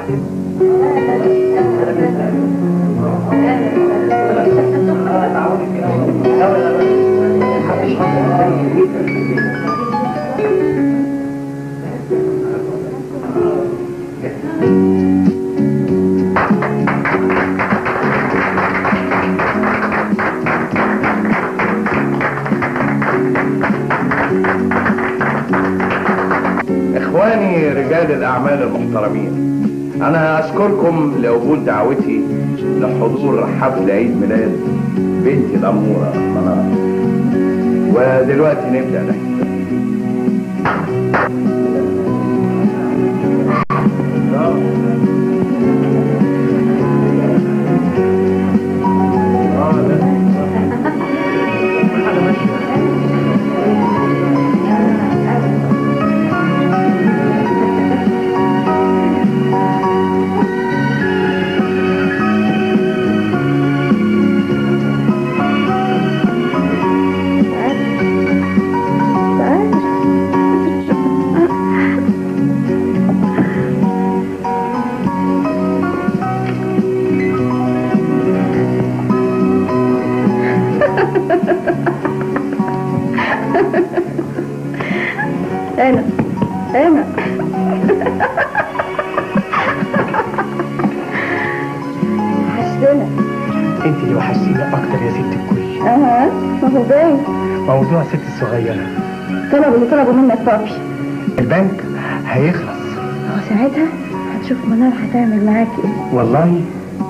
إخواني رجال الأعمال المحترمين أنا أشكركم لقبول دعوتي لحضور حفل عيد ميلاد بنتي الأمورة منار ودلوقتي نبدأ نحكي انا انا حسنا انت اللي وحشتيني اكتر يا ست الكل اها ما هو باين موضوع ست الصغيره طلب اللي طلبه منك بابي البنك هيخلص هو ساعتها هتشوف منار هتعمل معاك ايه والله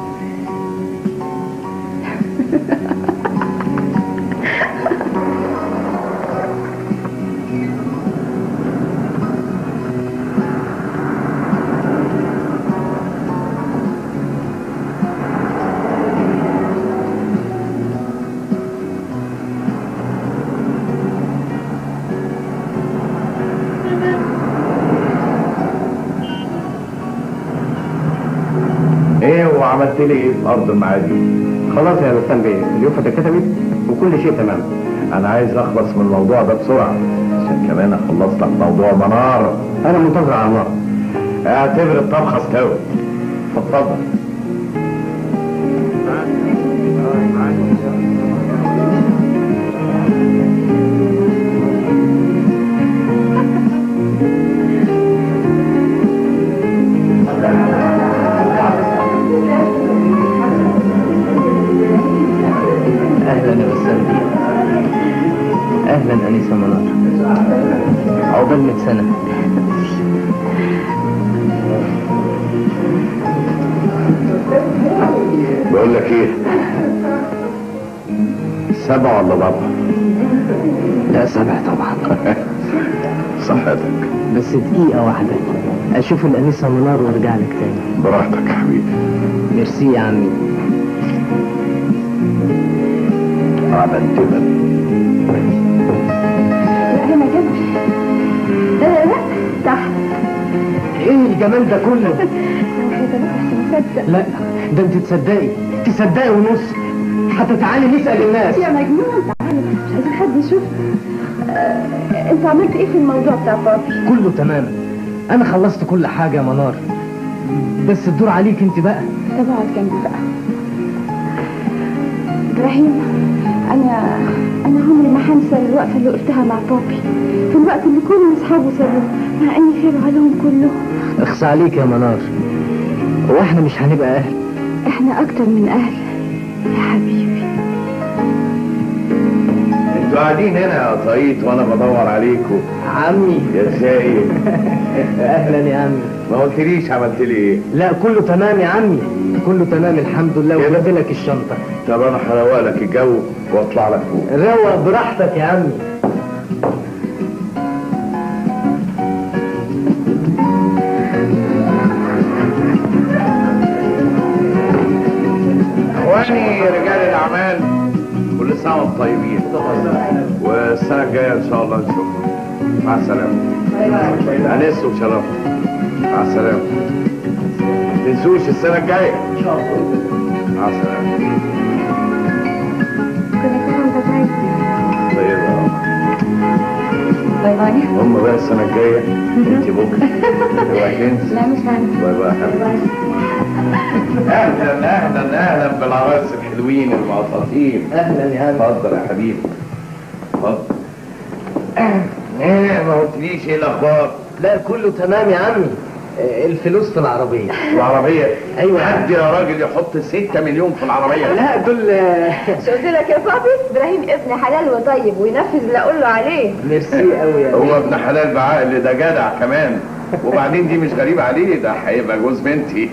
إيه وعملت لي إيه في أرض المعادي؟ خلاص يا بسام بيه اليوفة اتكتبت وكل شيء تمام أنا عايز أخلص من الموضوع ده بسرعة عشان كمان أخلص لك موضوع منار انا منتظر على النار اعتبر الطبخة استوت اتفضل اهلا يا بسام بيه اهلا انسه منار عقبال 100 سنه بقول لك ايه سبع ولا ضبع لا سبع طبعا صحتك بس دقيقه واحده اشوف الانسه منار وارجع لك تاني براحتك يا حبيبي ميرسي يا عمي عملت لك لا هنا كده لا لا لا تحت ايه الجمال ده كله وحياة الله احسن مصدق لا ده انت تصدقي تصدقي ونص حتى تعالي نسال الناس يا مجنون تعالى مش عايزين حد يشوف آه، انت عملت ايه في الموضوع بتاع بابي كله تمام انا خلصت كل حاجه يا منار بس الدور عليك انت بقى طب اقعد جنبي بقى ابراهيم انا انا عمري ما هنسى الوقفه اللي قلتها مع بابي في الوقت اللي كل اصحابه سابوه مع اني خير عليهم كلهم اخصى عليك يا منار واحنا مش هنبقى اهل احنا اكتر من اهل يا حبيبي انتوا قاعدين هنا يا طايط وانا بدور عليكم عمي يا خايب اهلا يا عمي ما قلتليش عملت لي ايه لا كله تمام يا عمي كله تمام الحمد لله كده؟ وجبت لك الشنطه طب انا هروق لك الجو واطلع لك فوق روق براحتك يا عمي اخواني رجال الاعمال كل سنه وانتم طيبين والسنه الجايه ان شاء الله نشوفكم مع السلامه انس وشرف مع السلامه ما تنسوش السنه الجايه ان شاء الله مع السلامه كنا كمان بتعيد طيب يا رب. باي باي هم بقى السنة الجاية انت بكرة اوعي تنسي لا مش هنسى باي باي يا حبيبي اهلا اهلا اهلا بالعرايس الحلوين المقططين اهلا يا هلا اتفضل يا حبيبي اتفضل ايه ما قلتليش ايه الاخبار لا كله تمام يا عمي آه، الفلوس في العربية العربية أيوة. حد يا راجل يحط 6 مليون في العربية لا دول آه، شو قلت لك يا بابي ابراهيم ابن حلال وطيب وينفذ اللي اقول له عليه ميرسي قوي يا هو ابن حلال بعقل ده جدع كمان وبعدين دي مش غريبة عليه ده هيبقى جوز بنتي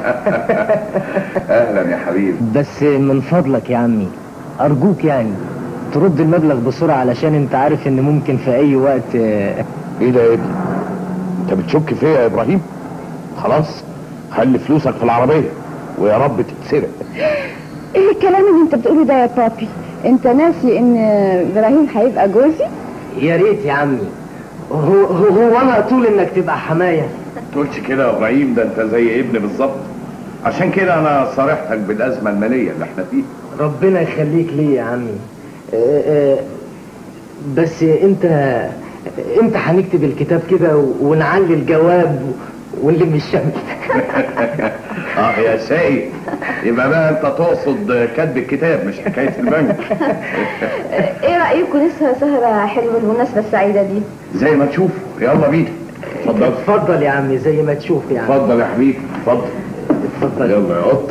اهلا يا حبيبي بس من فضلك يا عمي أرجوك يعني ترد المبلغ بسرعة علشان انت عارف ان ممكن في اي وقت آه، ايه ده يا ابني انت بتشك فيا يا ابراهيم خلاص خلي فلوسك في العربية ويا رب تتسرق ايه الكلام اللي انت بتقوله ده يا بابي انت ناسي ان ابراهيم هيبقى جوزي يا ريت يا عمي هو هو, هو انا اطول انك تبقى حماية تقولش كده يا ابراهيم ده انت زي ابني بالظبط عشان كده انا صارحتك بالازمة المالية اللي احنا فيها ربنا يخليك لي يا عمي آه، آه، بس انت انت هنكتب الكتاب كده ونعلي الجواب ونلم الشمس اه يا شقي يبقى بقى انت تقصد كتب الكتاب مش حكاية البنك ايه رايكم نسهر سهره حلوه المناسبه السعيده دي زي ما تشوف يلا بينا اتفضل اتفضل يا عمي زي ما تشوف يا عمي اتفضل يا حبيبي اتفضل اتفضل يلا يا قط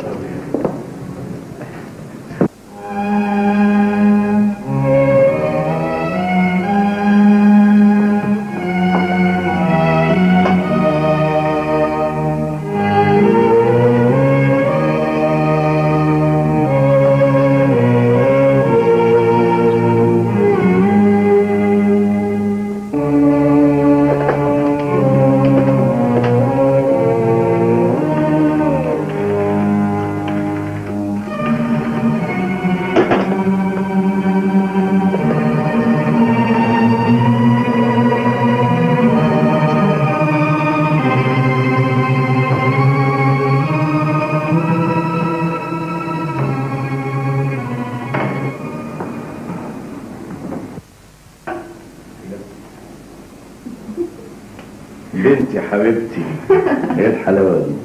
بنتي حبيبتي ايه الحلاوه دي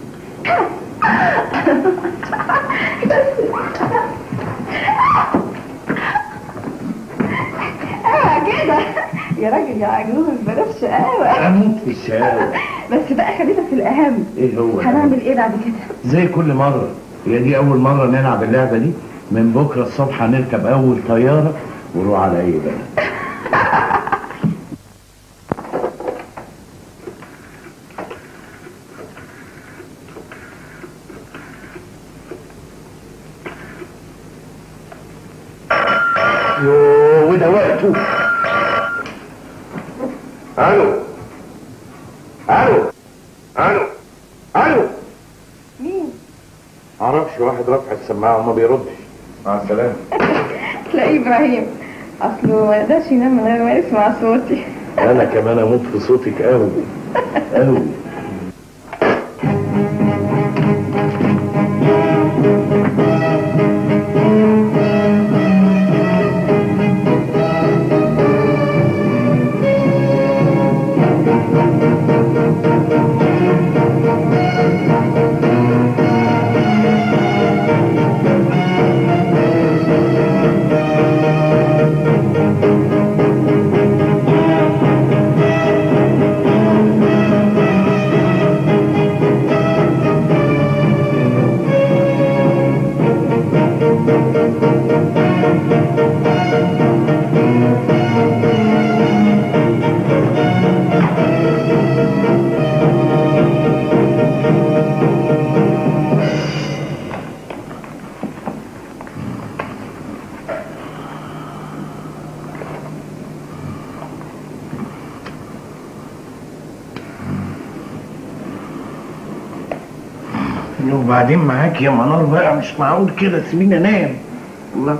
اه كده يا راجل يا عجوز بلاش شقاوة اموت في الشقاوه بس بقى خلينا في الأهم ايه هو ده؟ هنعمل ايه بعد كده؟ زي كل مرة هي دي أول مرة نلعب اللعبة دي من بكرة الصبح هنركب أول طيارة ونروح على أي بلد يوه وده وقته الو الو الو الو مين؟ معرفش واحد رافع السماعة وما بيردش مع السلامة تلاقيه إبراهيم أصله ما يقدرش ينام من غير ما يسمع صوتي أنا كمان أموت في صوتك أوي أوي وبعدين معاك يا منار بقى مش معقول كده سيبيني انام الله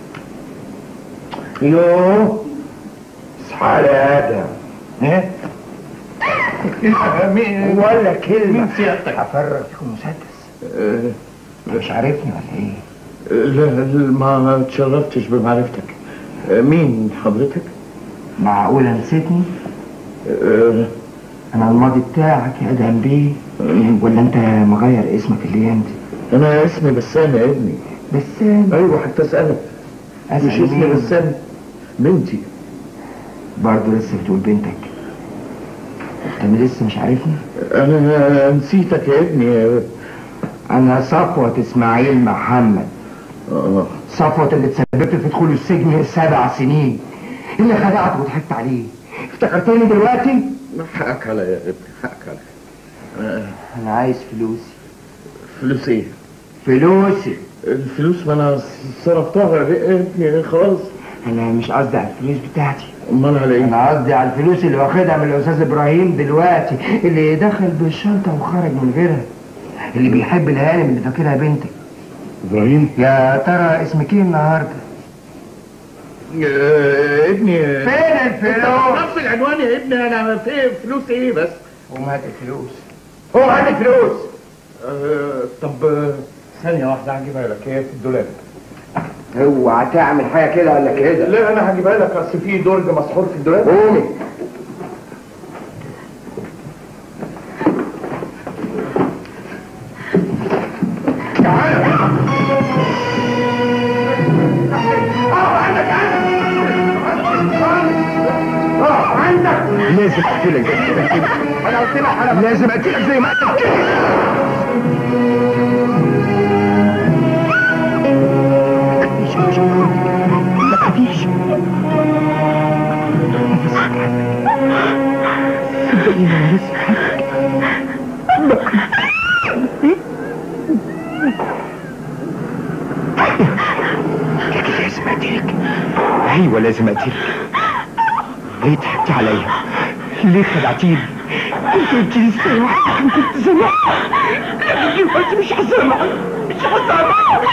يوه اصحى يا ادم ها مين ولا كلمة مين سيادتك؟ هفرج فيكم مسدس مش عارفني ولا ايه؟ لا لا، ما ما اتشرفتش بمعرفتك آه، مين حضرتك؟ معقولة نسيتني؟ آه، انا الماضي بتاعك يا ادهم بيه ولا انت مغير اسمك الايام دي انا اسمي بسام يا ابني بسام ايوه حتى اسالك مش أسأل اسمي مين؟ بسام بنتي برضه لسه بتقول بنتك انت لسه مش عارفني انا نسيتك يا ابني انا صفوة اسماعيل محمد اه صفوة اللي تسببت في دخول السجن سبع سنين اللي خدعت وضحكت عليه افتكرتني دلوقتي حقك عليا يا ابني حقك عليا آه، انا عايز فلوسي فلوس ايه فلوسي الفلوس ما انا صرفتها يا ابني خلاص انا مش قصدي على الفلوس بتاعتي امال على ايه انا قصدي على الفلوس اللي واخدها من الاستاذ ابراهيم دلوقتي اللي دخل بالشنطه وخرج من غيرها اللي بيحب الهانم اللي فاكرها بنتك ابراهيم يا ترى اسمك ايه النهارده يا ابني فين الفلوس نفس العنوان يا ابني انا في فلوس ايه بس قوم هات الفلوس قوم هات الفلوس آه، طب آه، ثانية واحدة هجيبها لك هي في الدولاب اوعى تعمل حاجه كده ولا كده لا انا هجيبها لك اصل في درج مسحور في الدولاب قومي لازم اقتلك انا قلت لك انا لازم اقتلك زي ما قتلت ما تخافيش صدقيني انا لسه حاسك لكن لازم اقتلك ايوه لازم اقتلك ليه ضحكتي عليا؟ ليه خدعتيني؟ انت قلت لي السماح كنت سامع لكن دلوقتي مش هسامح مش هسامح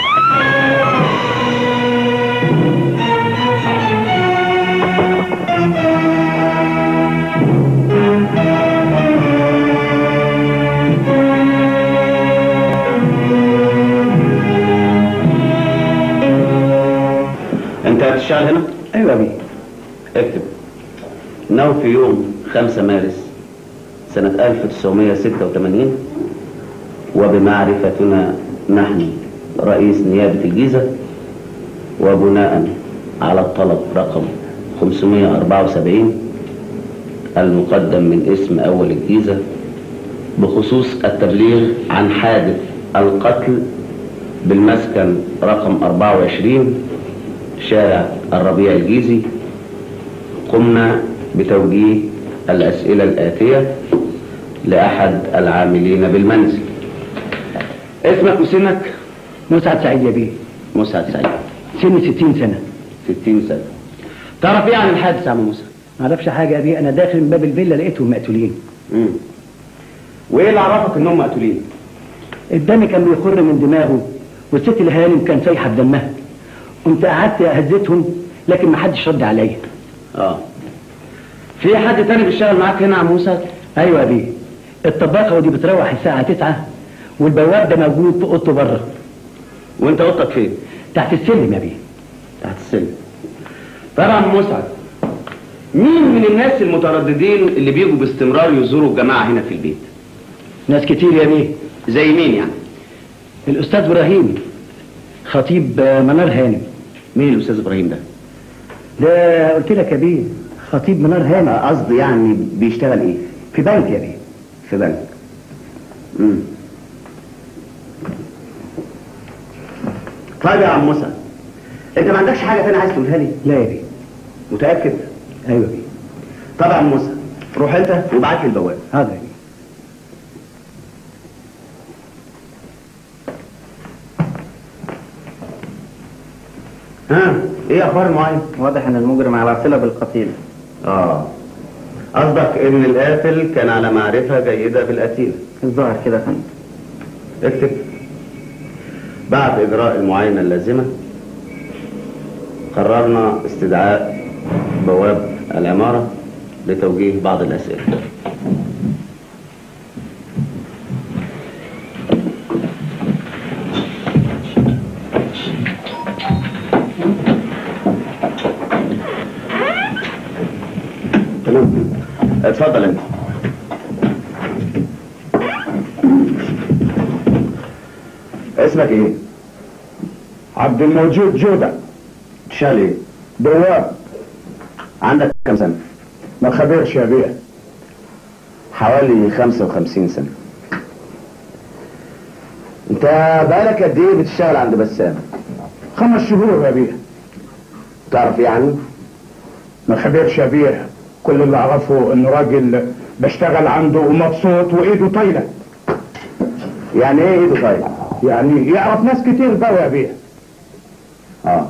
انت هتشتغل هنا؟ ايوه بيه اكتب انه في يوم 5 مارس سنة 1986 وبمعرفتنا نحن رئيس نيابة الجيزة وبناء على الطلب رقم 574 المقدم من اسم أول الجيزة بخصوص التبليغ عن حادث القتل بالمسكن رقم 24 شارع الربيع الجيزي قمنا بتوجيه الأسئلة الآتية لأحد العاملين بالمنزل اسمك وسنك مسعد سعيد يا بيه مسعد سعيد سن 60 سنه 60 سنة تعرف ايه عن الحادث يا عم موسى؟ ما اعرفش حاجه يا بيه انا داخل من باب الفيلا لقيتهم مقتولين مم. وايه اللي عرفك انهم مقتولين؟ الدم كان بيخر من دماغه والست الهانم كان سايحه بدمها قمت قعدت اهزتهم لكن ما حدش رد عليا اه في حد تاني بيشتغل معاك هنا يا عم موسى؟ ايوه يا بيه الطباخه ودي بتروح الساعه 9 والبواب ده موجود في اوضته بره وانت اوضتك فين؟ تحت السلم يا بيه تحت السلم طبعا مسعد مين من الناس المترددين اللي بيجوا باستمرار يزوروا الجماعة هنا في البيت؟ ناس كتير يا بيه زي مين يعني؟ الاستاذ ابراهيم خطيب آه، منار هانم مين الأستاذ إبراهيم ده؟ ده قلت لك يا بيه خطيب منار هانم قصدي يعني بيشتغل إيه؟ في بنك يا بيه في بنك امم طيب يا عم موسى انت ما عندكش حاجه تانية عايز تقولها لي لا يا بيه متاكد ايوه يا بيه طب يا عم موسى روح انت وابعت لي البواب حاضر يا بيه ها ايه اخبار المعين واضح ان المجرم على صله بالقتيل اه قصدك ان القاتل كان على معرفه جيده بالقتيل الظاهر كده يا فندم اكتب بعد اجراء المعاينه اللازمه قررنا استدعاء بواب العماره لتوجيه بعض الاسئله تمام اتفضل انت اسمك ايه؟ عبد الموجود جودة تشتغل ايه؟ بواب عندك كم سنة؟ ما خبرش يا بيه حوالي 55 سنة انت بقالك قد ايه بتشتغل عند بسام؟ خمس شهور يا بيه تعرف ايه عنه؟ ما خبرش يا بيه كل اللي اعرفه انه راجل بشتغل عنده ومبسوط وايده طايله يعني ايه ايده طيب؟ يعني يعرف ناس كتير قوي يا بيه اه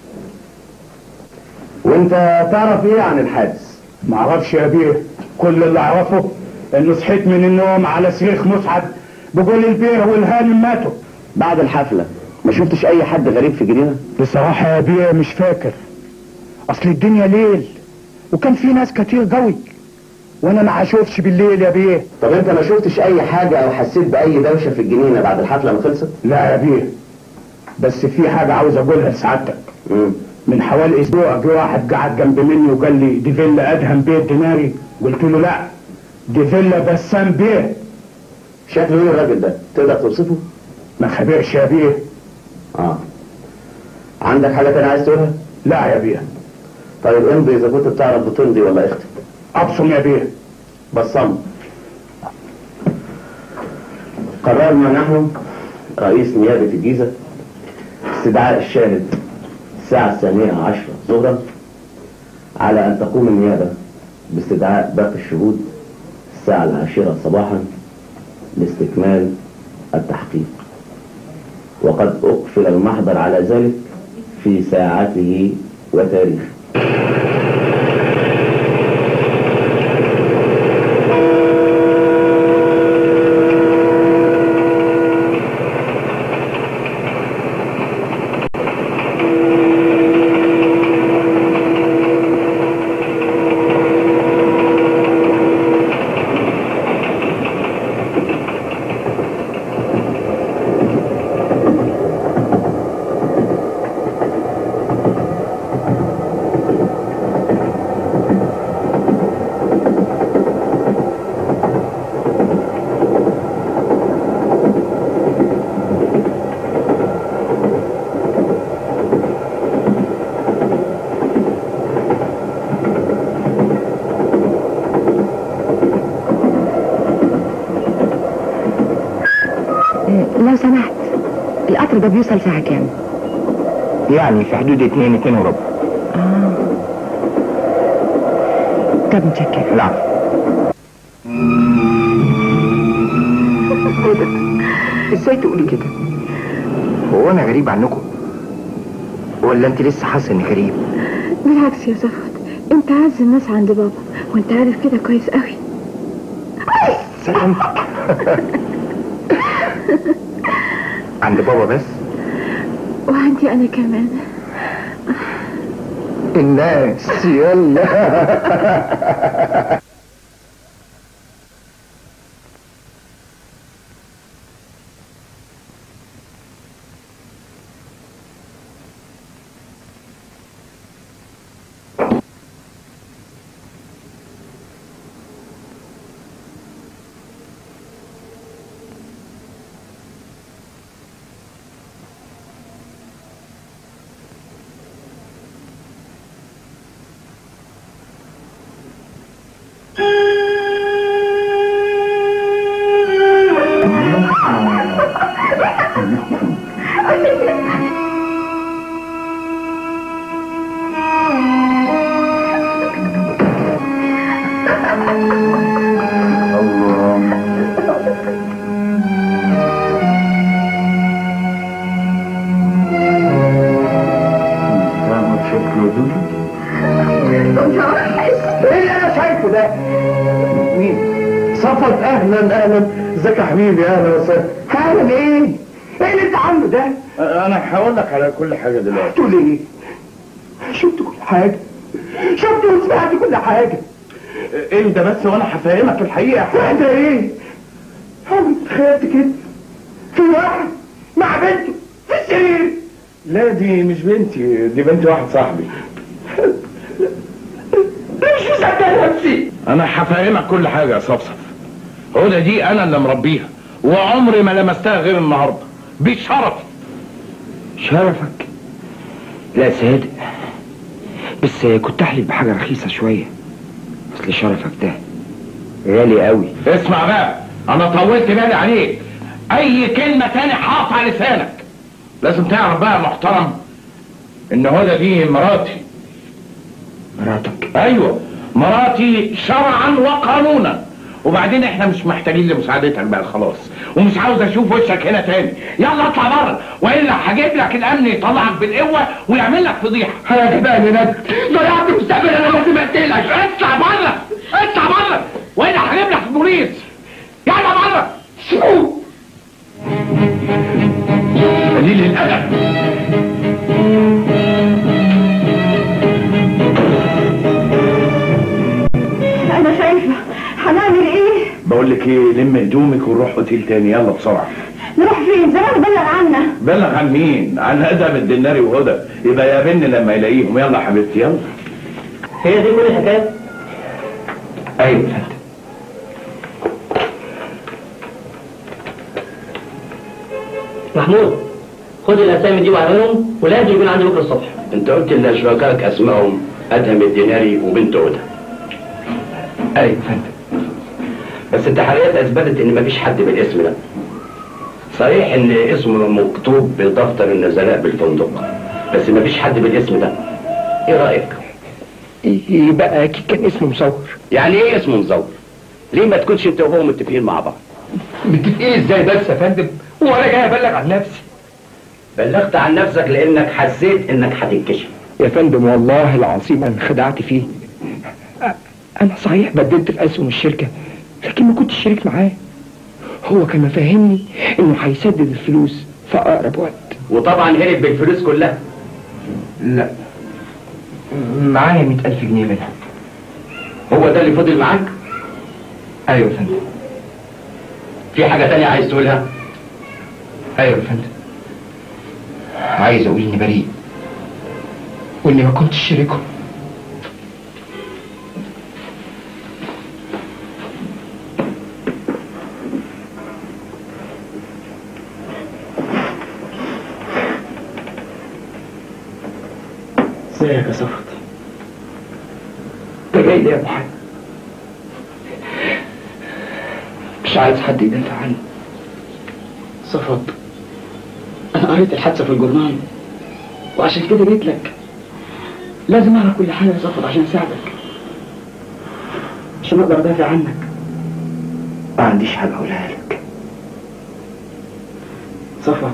وانت تعرف ايه عن الحادث؟ ما اعرفش يا بيه كل اللي اعرفه انه صحيت من النوم على صريخ مسعد بقول البيه والهانم ماتوا بعد الحفلة ما شفتش اي حد غريب في الجنينة؟ بصراحة يا بيه مش فاكر اصل الدنيا ليل وكان في ناس كتير قوي وانا ما اشوفش بالليل يا بيه طب انت ما شفتش اي حاجة او حسيت باي دوشة في الجنينة بعد الحفلة ما خلصت؟ لا يا بيه بس في حاجة عاوز اقولها لسعادتك مم. من حوالي اسبوع جه واحد قعد جنب مني وقال لي دي فيلا ادهم بيت ديناري قلت له لا دي فيلا بسام بيه شكله ايه الراجل ده؟ تقدر توصفه؟ ما خبرش يا بيه اه عندك حاجة تانية عايز تقولها؟ لا يا بيه طيب امضي اذا كنت بتعرف بتمضي ولا اختي ابصم يا بيه بصم قررنا نحن رئيس نيابة الجيزة استدعاء الشاهد الساعة الثانية عشرة ظهرا على أن تقوم النيابة باستدعاء باقي الشهود الساعة العاشرة صباحا لاستكمال التحقيق وقد أقفل المحضر على ذلك في ساعته وتاريخه لو سمحت القطر ده بيوصل ساعة كام؟ يعني في حدود اتنين اتنين وربع طب متشكرة لا ازاي تقولي كده هو انا غريب عنكم ولا انت لسه حاسه اني غريب بالعكس يا صفوت انت عز الناس عند بابا وانت عارف كده كويس قوي سلامتك عند بابا بس وعندي انا كمان الناس يلا ايه اللي انا شايفه ده مين صفت اهلا اهلا ازيك يا حبيبي اهلا وسهلا اهلا ايه ايه اللي انت عامله ده انا هقول لك على كل حاجه دلوقتي تقول ايه شفت كل حاجه شفت وسمعت كل حاجه ايه ده بس وانا هفهمك الحقيقه ده ايه انا تخيلت كده في واحد مع بنته في السرير لا دي مش بنتي دي بنت واحد صاحبي مش مصدق نفسي انا هفهمك كل حاجه يا صفصف هدى دي انا اللي مربيها وعمري ما لمستها غير النهارده بشرف شرفك لا صادق بس كنت احلف بحاجة رخيصة شوية اصل شرفك ده غالي قوي اسمع بقى انا طولت بالي عليك اي كلمه تاني هقطع لسانك لازم تعرف بقى يا محترم ان هدى دي مراتي مراتك ايوه مراتي شرعا وقانونا وبعدين احنا مش محتاجين لمساعدتك بقى خلاص ومش عاوز اشوف وشك هنا تاني يلا اطلع بره والا هجيب لك الامن يطلعك بالقوه ويعمل لك فضيحه انا كده يا ندى ضيعت مستقبل انا لازم اقتلك اطلع بره اطلع بره والا هجيب لك البوليس يلا بره شو قليل الادب انا خايفه هنعمل ايه بقول لك ايه لم هدومك ونروح اوتيل تاني يلا بسرعه نروح فين زمان بلغ عنا بلغ عن مين عن ادم الدناري وهدى يبقى يقابلني لما يلاقيهم يلا يا حبيبتي يلا هي دي كل الحكايه ايوه يا فندم محمود خد الاسامي دي وعنوانهم ولازم يكون عندي بكره الصبح انت قلت ان شركائك اسمائهم ادهم الديناري وبنت هدى ايوه يا فندم بس التحريات اثبتت ان مفيش حد بالاسم ده صحيح ان اسمه مكتوب بدفتر النزلاء بالفندق بس مفيش حد بالاسم ده ايه رايك يبقى اكيد كان اسمه مصور يعني ايه اسمه مزور ليه ما تكونش انت وهو متفقين مع بعض متفقين ازاي بس يا فندم وانا جاي ابلغ عن نفسي بلغت عن نفسك لانك حسيت انك هتنكشف يا فندم والله العظيم انا خدعت فيه أ- انا صحيح بدلت في اسهم الشركه لكن ما كنتش شريك معاه هو كان مفهمني انه هيسدد الفلوس في اقرب وقت وطبعا هرب بالفلوس كلها لا معايا مئة ألف جنيه منها هو ده اللي فضل معاك أيوة يا فندم في حاجه تانية عايز تقولها أيوة يا فندم عايز أقول إني بريء وإني ما كنتش شريكهم ازيك يا صفت ده جاي لي يا محمد مش عايز حد يدافع عني صفت انا قريت الحادثه في الجورنال وعشان كده جيت لك لازم اعرف كل حاجه يا صفت عشان اساعدك عشان اقدر ادافع عنك ما عنديش حاجة أقولها لك صفت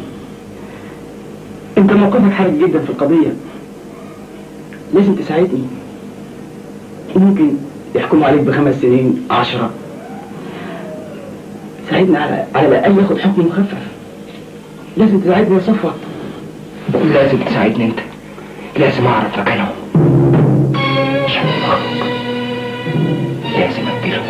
انت موقفك حرج جدا في القضيه لازم تساعدني ممكن يحكموا عليك بخمس سنين عشرة ساعدني على على الأقل ياخد حكم مخفف لازم تساعدني يا صفوت لازم تساعدني أنت لازم أعرف مكانهم عشان أخرج لازم أقتلهم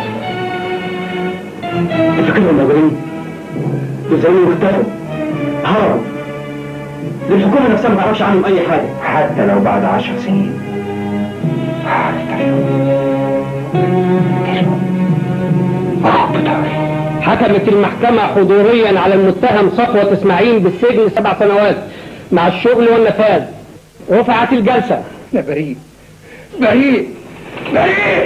انت فاكرهم موجودين وزي اختفوا هربوا دي الحكومة نفسها ما تعرفش عنهم أي حاجة حتى لو بعد عشر سنين هقتلهم أقتلهم وأخد بطاري حكمت المحكمة حضوريا على المتهم صفوة اسماعيل بالسجن سبع سنوات مع الشغل والنفاذ رفعت الجلسة أنا بريء بريء بريء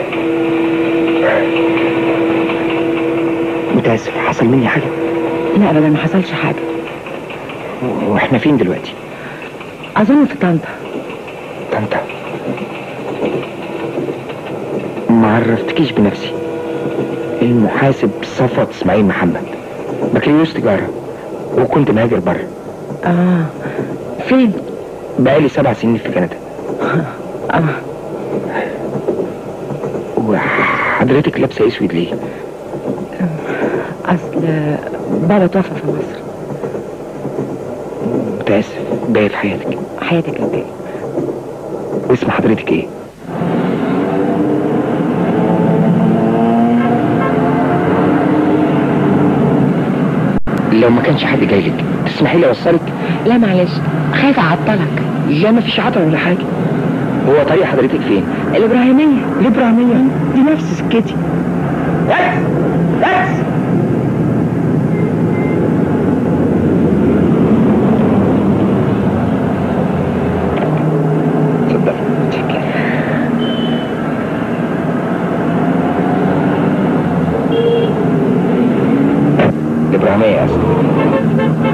متأسف حصل مني حاجة لا ابدا ما حصلش حاجه و- واحنا فين دلوقتي اظن في طنطا طنطا ما عرفتكيش بنفسي المحاسب صفوت اسماعيل محمد بكالوريوس تجارة وكنت مهاجر بره اه فين بقالي سبع سنين في كندا اه وحضرتك لابسة اسود ليه؟ اصل بابا توفى في مصر متأسف باقي في حياتك حياتك قد ايه واسم حضرتك ايه؟ لو ما كانش حد جاي لك تسمحي لي اوصلك؟ لا معلش خايفه اعطلك لا ما فيش عطل ولا حاجة هو طريق حضرتك فين؟ الابراهيميه الابراهيميه دي نفس سكتي ركز ركز اتفضل الابراهيميه يا اسطى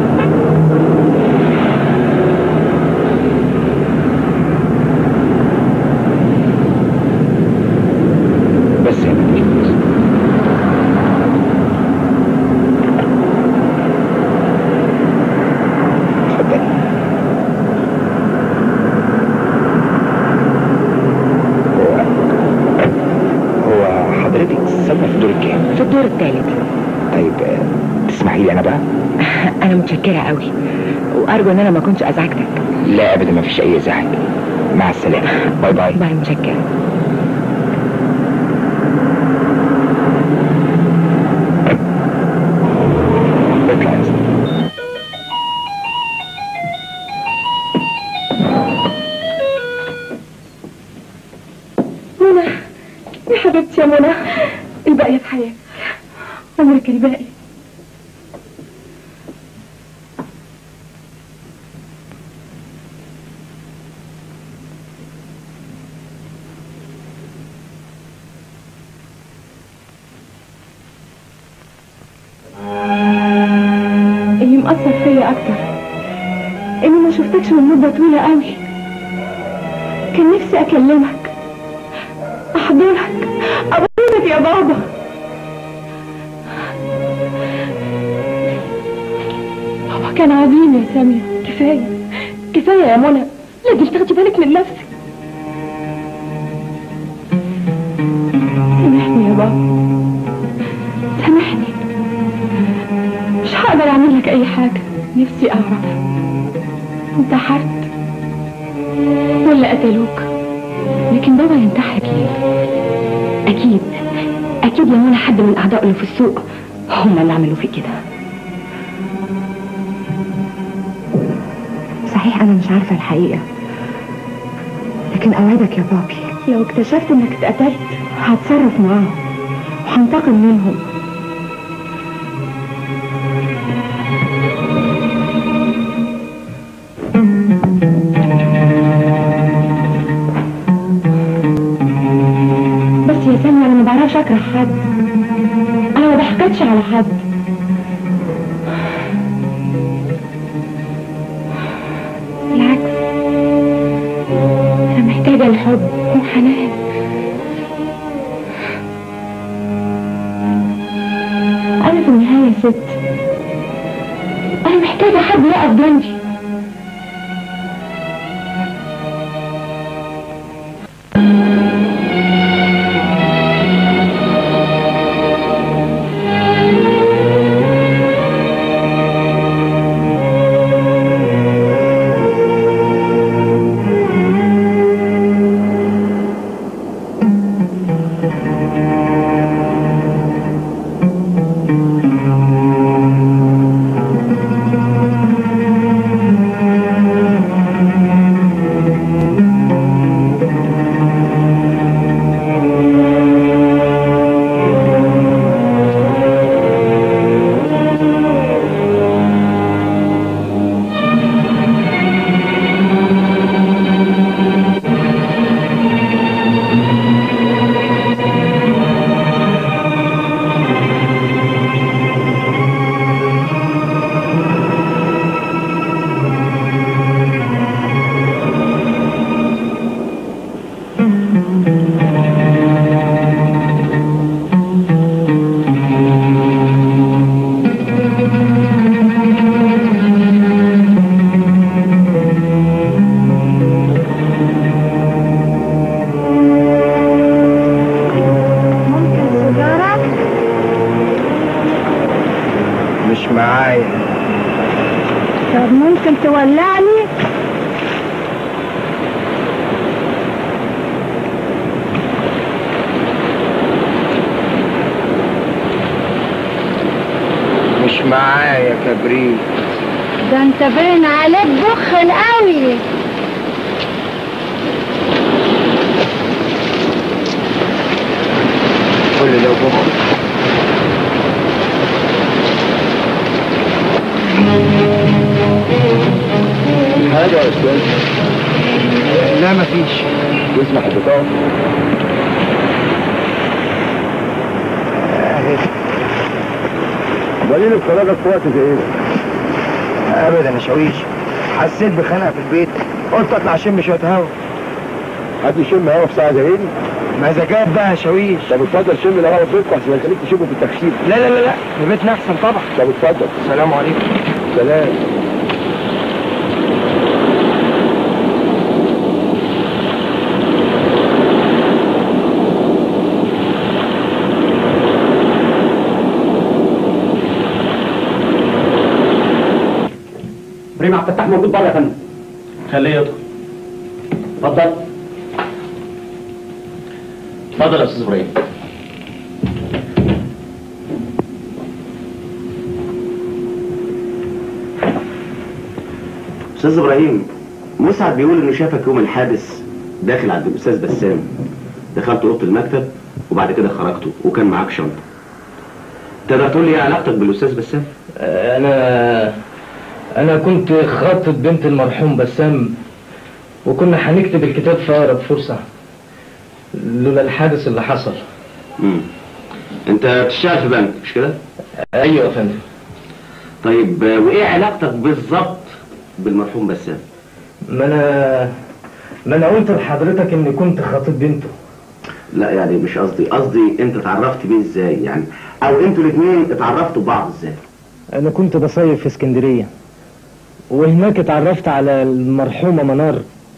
بس هنا مش بس. اتفضلي هو هو حضرتك ساكنه في الدور الكام؟ في الدور الثالث طيب آه، تسمحي لي انا بقى؟ انا متشكره قوي وارجو ان انا ما كنتش ازعجتك لا ابدا ما فيش اي ازعاج مع السلامه باي باي باي متشكره اطلع يا أستاذ. منى يا حبيبتي يا منى الباقية في حياتك عمرك الباقي اللي مأثر فيا أكتر إني ما شفتكش من مدة طويلة قوي كان نفسي أكلمك أحضنك أبوسك يا بابا بابا كان عظيم يا سامية كفاية كفاية يا منى لازم تاخدي بالك من نفسك سامحني يا بابا سامحني مش هقدر اعمل لك اي حاجة نفسي اعرف انتحرت ولا قتلوك لكن بابا ينتحر ليه اكيد اكيد يا منى حد من اعدائه اللي في السوق هم اللي عملوا فيه كده صحيح انا مش عارفه الحقيقه لكن اوعدك يا بابي لو اكتشفت انك اتقتلت هتصرف معاهم وهنتقم منهم بس يا سامي انا ما بعرفش اكره حد انا ما بحقدش على حد بالعكس انا محتاجه الحب وحنان انا في النهايه ست انا محتاجه حد يقف جنبي مش معايا طب ممكن تولعني مش معايا كبريت ده انت باين عليك بخل قوي كل ده وبكره حاجة يا أستاذ لا مفيش تسمح بطاقة وليل الخراجة في وقت زي ده ابدا يا شاويش حسيت بخنقه في البيت قلت اطلع اشم شويه هوا حد يشم هوا في ساعة زي دي مزاجات بقى يا شاويش طب اتفضل شم الهوا في بيتكم عشان يخليك تشوفه في التخشيب لا لا لا لا في بيتنا احسن طبعا طب اتفضل السلام عليكم سلام ابراهيم عبد الفتاح موجود بره يا فندم خليه يدخل اتفضل اتفضل يا استاذ ابراهيم استاذ ابراهيم مسعد بيقول انه شافك يوم الحادث داخل عند الاستاذ بسام دخلت اوضه المكتب وبعد كده خرجتوا وكان معاك شنطه تقدر تقول لي ايه علاقتك بالاستاذ بسام انا انا كنت خاطب بنت المرحوم بسام وكنا هنكتب الكتاب في اقرب فرصه لولا الحادث اللي حصل امم انت بتشتغل في بنك مش كده ايوه يا فندم طيب آه، وايه علاقتك بالظبط بالمرحوم بسام ما انا ما انا قلت لحضرتك اني كنت خاطب بنته لا يعني مش قصدي قصدي انت اتعرفت بيه ازاي يعني او انتوا الاثنين اتعرفتوا ببعض ازاي انا كنت بصيف في اسكندريه وهناك اتعرفت على المرحومه منار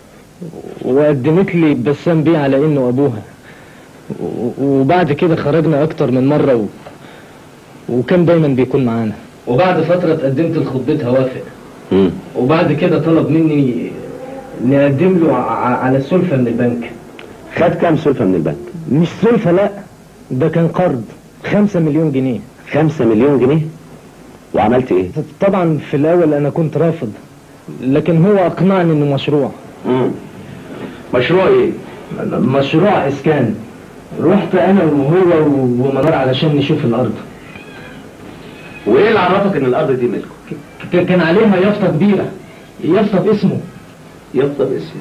وقدمت لي بسام بيه على انه ابوها و- وبعد كده خرجنا اكتر من مره و... وكان دايما بيكون معانا وبعد فتره اتقدمت لخطبتها وافق امم وبعد كده طلب مني نقدم له ع- على سلفة من البنك خد كام سلفه من البنك مش سلفة لا ده كان قرض خمسة مليون جنيه خمسة مليون جنيه وعملت ايه طبعا في الاول انا كنت رافض لكن هو اقنعني انه مشروع امم مشروع ايه مشروع اسكان رحت انا وهو ومنار علشان نشوف الارض وايه اللي عرفك ان الارض دي ملكه ك- كان عليها يافطة كبيرة يافطة باسمه يفضل اسمه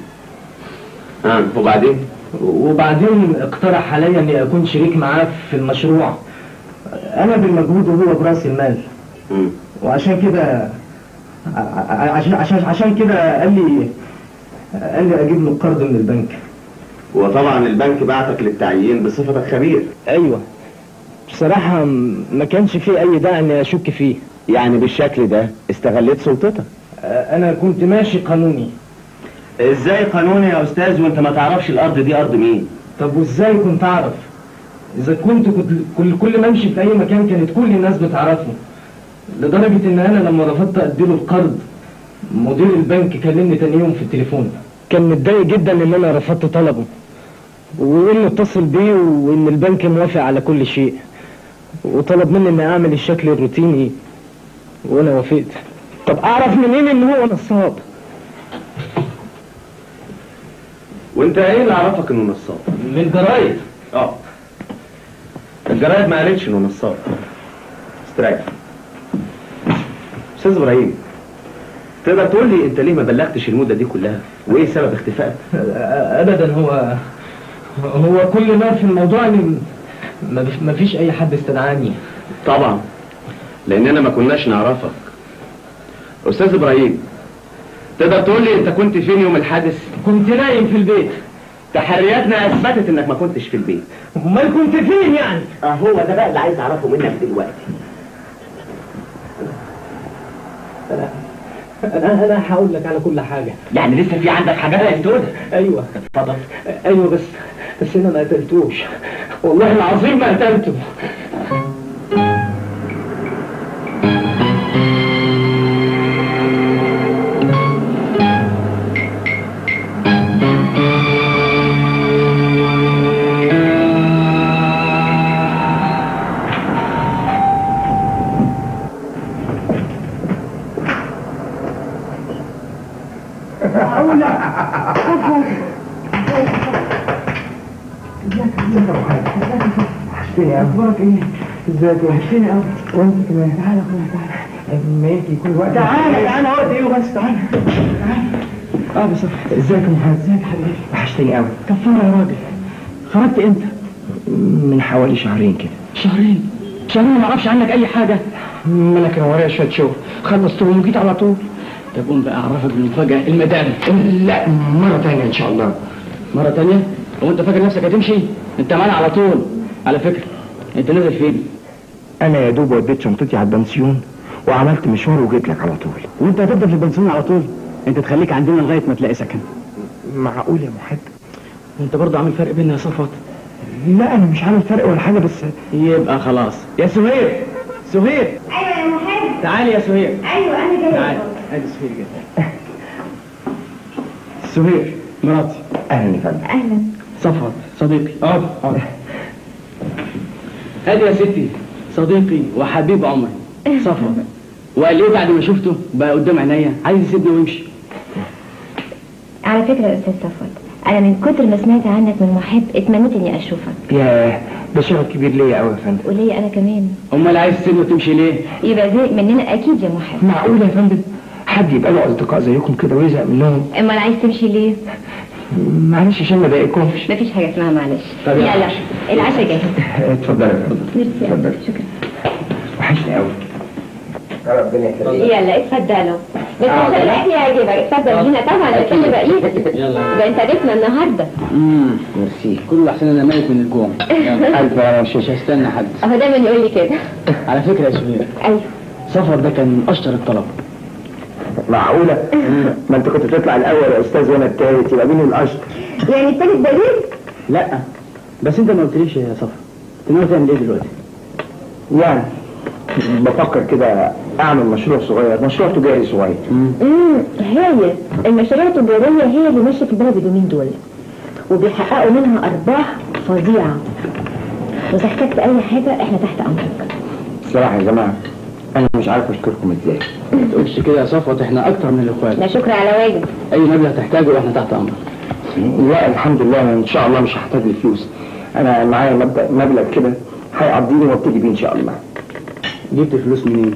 اه وبعدين وبعدين اقترح عليا اني اكون شريك معاه في المشروع انا بالمجهود وهو براس المال امم وعشان كده ع- ع- عشان عشان عشان كده قال لي قال لي اجيب له قرض من البنك وطبعا البنك بعتك للتعيين بصفتك خبير ايوه بصراحة م- ما كانش فيه اي داعي اني اشك فيه يعني بالشكل ده استغليت سلطتك آه، انا كنت ماشي قانوني ازاي قانوني يا استاذ وانت ما تعرفش الارض دي ارض مين طب وازاي كنت اعرف اذا كنت كنت كل كل ما امشي في اي مكان كانت كل الناس بتعرفه لدرجة ان انا لما رفضت اديله القرض مدير البنك كلمني تاني يوم في التليفون كان متضايق جدا ان انا رفضت طلبه وانه اتصل بيه وان البنك موافق على كل شيء وطلب مني اني اعمل الشكل الروتيني وانا وافقت طب اعرف منين ان هو نصاب وانت ايه اللي عرفك انه نصاب من الجرايد اه الجرايد ما قالتش انه نصاب استريح استاذ ابراهيم تقدر تقول لي انت ليه ما بلغتش المده دي كلها وايه سبب اختفائك ابدا هو هو كل ما في الموضوع ان ما فيش- ما فيش اي حد استدعاني طبعا لاننا ما كناش نعرفك استاذ ابراهيم تقدر تقول لي انت كنت فين يوم الحادث كنت نايم في البيت تحرياتنا اثبتت انك ما كنتش في البيت امال كنت فين يعني هو ده بقى اللي عايز اعرفه منك دلوقتي انا انا هقول لك على كل حاجه يعني لسه في عندك حاجات عايز تقولها ايوه اتفضل ايوه بس بس انا ما قتلتوش والله العظيم ما قتلته وحشتني قوي اخبارك ايه؟ ازيك وحشتني قوي وانت كمان تعالى يا اخويا تعالى ما يجي كل وقت تعالى تعالى وقت ايه بس تعالى تعالى اه بس ازيك يا محمد ازيك يا حبيبي وحشتني قوي كفاره يا راجل خرجت امتى؟ من حوالي شهرين كده شهرين شهرين ما اعرفش عنك اي حاجه ما انا كان ورايا شويه شغل خلصتهم وجيت على طول طب قوم بقى اعرفك بالمفاجاه المدام لا مرة تانية ان شاء الله مره تانية هو انت فاكر نفسك هتمشي انت معانا على طول على فكره انت نازل فين انا يا دوب وديت شنطتي على البنسيون وعملت مشوار وجيت لك على طول وانت هتفضل في البنسيون على طول انت تخليك عندنا لغايه ما تلاقي سكن معقول يا محب وانت برضه عامل فرق بيننا يا صفوت لا انا مش عامل فرق ولا حاجه بس يبقى خلاص يا سهير سهير ايوه يا محمد تعالي يا سهير ايوه انا جايه تعالي ادي سهير جدا سهير مراتي اهلا يا فندم اهلا صفوت صديقي اقعد اقعد ادي يا ستي صديقي وحبيب عمري صفوت وقال لي بعد ما شفته بقى قدام عينيا عايز يسيبني ويمشي على فكره يا استاذ صفوت انا من كتر ما سمعت عنك من محب اتمنيت اني اشوفك يا ده شرف كبير ليا قوي يا فندم وليا انا كمان امال عايز تسيبني وتمشي ليه يبقى زهق مننا اكيد يا محب معقول يا فندم حد يبقى له اصدقاء زيكم كده ويزهق منهم امال عايز تمشي ليه معلش عشان ما اضايقكمش مفيش حاجه اسمها معلش طب يلا. يلا العشاء جاهز اتفضل يا فندم ميرسي اتفضل. شكرا وحشني قوي ربنا يخليك يلا اتفضلوا بس عشان الاكل يعجبك اتفضل هنا طبعا الاكل بايدك يلا ده انت ضيفنا النهارده امم ميرسي كله احسن انا ميت من الجوع يلا الف انا مش مش هستنى حد اهو دايما يقول لي كده على فكره يا سهير ايوه سفر ده كان اشطر الطلب معقولة؟ ما انت كنت تطلع الاول يا استاذ وانا التالت يبقى مين الاشطر؟ يعني التالت بديل لا بس انت ما قلتليش يا صفر انت ناوي تعمل ايه دلوقتي يعني بفكر كده اعمل مشروع صغير مشروع تجاري صغير امم هايل المشاريع التجارية هي اللي ماشية في البلد اليومين دول وبيحققوا منها أرباح فظيعة وإذا احتجت أي حاجة إحنا تحت أمرك بصراحة يا جماعة انا مش عارف اشكركم ازاي ما تقولش كده يا صفوت احنا اكتر من الاخوات لا شكر على واجب اي مبلغ تحتاجه واحنا تحت امرك لا الحمد لله أنا ان شاء الله مش هحتاج لفلوس انا معايا مبدأ مبلغ كده هيقضيني وابتدي بيه ان شاء الله جبت فلوس منين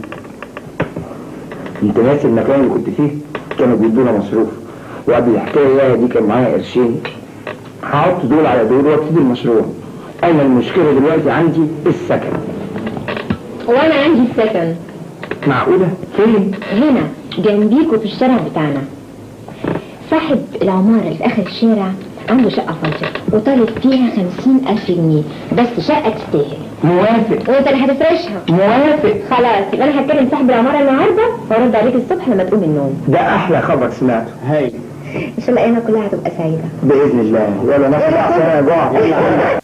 انت ناسي المكان اللي كنت فيه كانوا بيدونا مصروف وقبل الحكايه دي كان معايا قرشين هحط دول على دول وابتدي المشروع انا المشكله دلوقتي عندي السكن وأنا عندي السكن معقوله فين هنا جنبيكوا في الشارع بتاعنا صاحب العمارة اللي في آخر الشارع عنده شقة فاضية وطالب فيها خمسين ألف جنيه بس شقة تستاهل موافق وانت اللي هتفرشها موافق خلاص يبقى انا هتكلم صاحب العمارة النهاردة وارد عليك الصبح لما تقوم من النوم ده احلى خبر سمعته هاي ان شاء الله ايامك كلها هتبقى سعيدة باذن الله يلا ناخد احسن يا جوع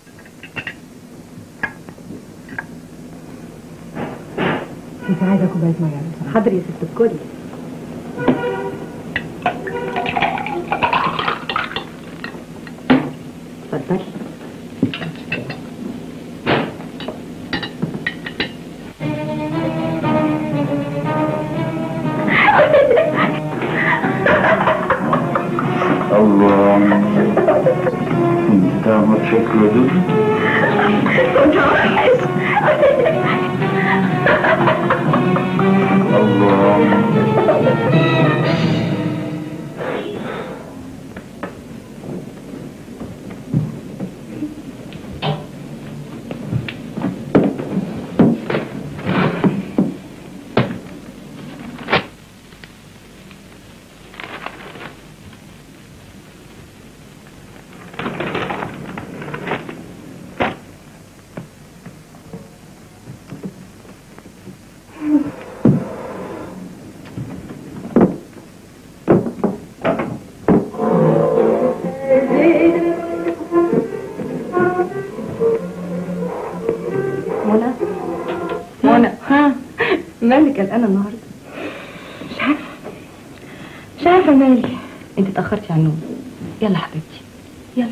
انت عايزه كوبايه ميه حاضر يا ست الكل اتفضلي الله انت متشكر دول الله منى منى ها مالك قلقانه النهارده مش عارفه مش عارفه مالي انت اتاخرتي على النوم يلا حبيبتي يلا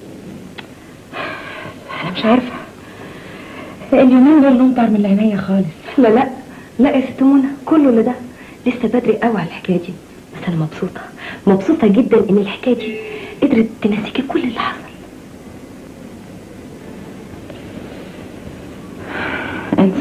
انا مش عارفه اليومين دول نوم طار من عينيا خالص لا لا لا يا ست منى كله اللي ده لسه بدري قوي على الحكايه دي بس انا مبسوطه مبسوطه جدا ان الحكايه دي قدرت تنسيكي كل اللي حصل انسى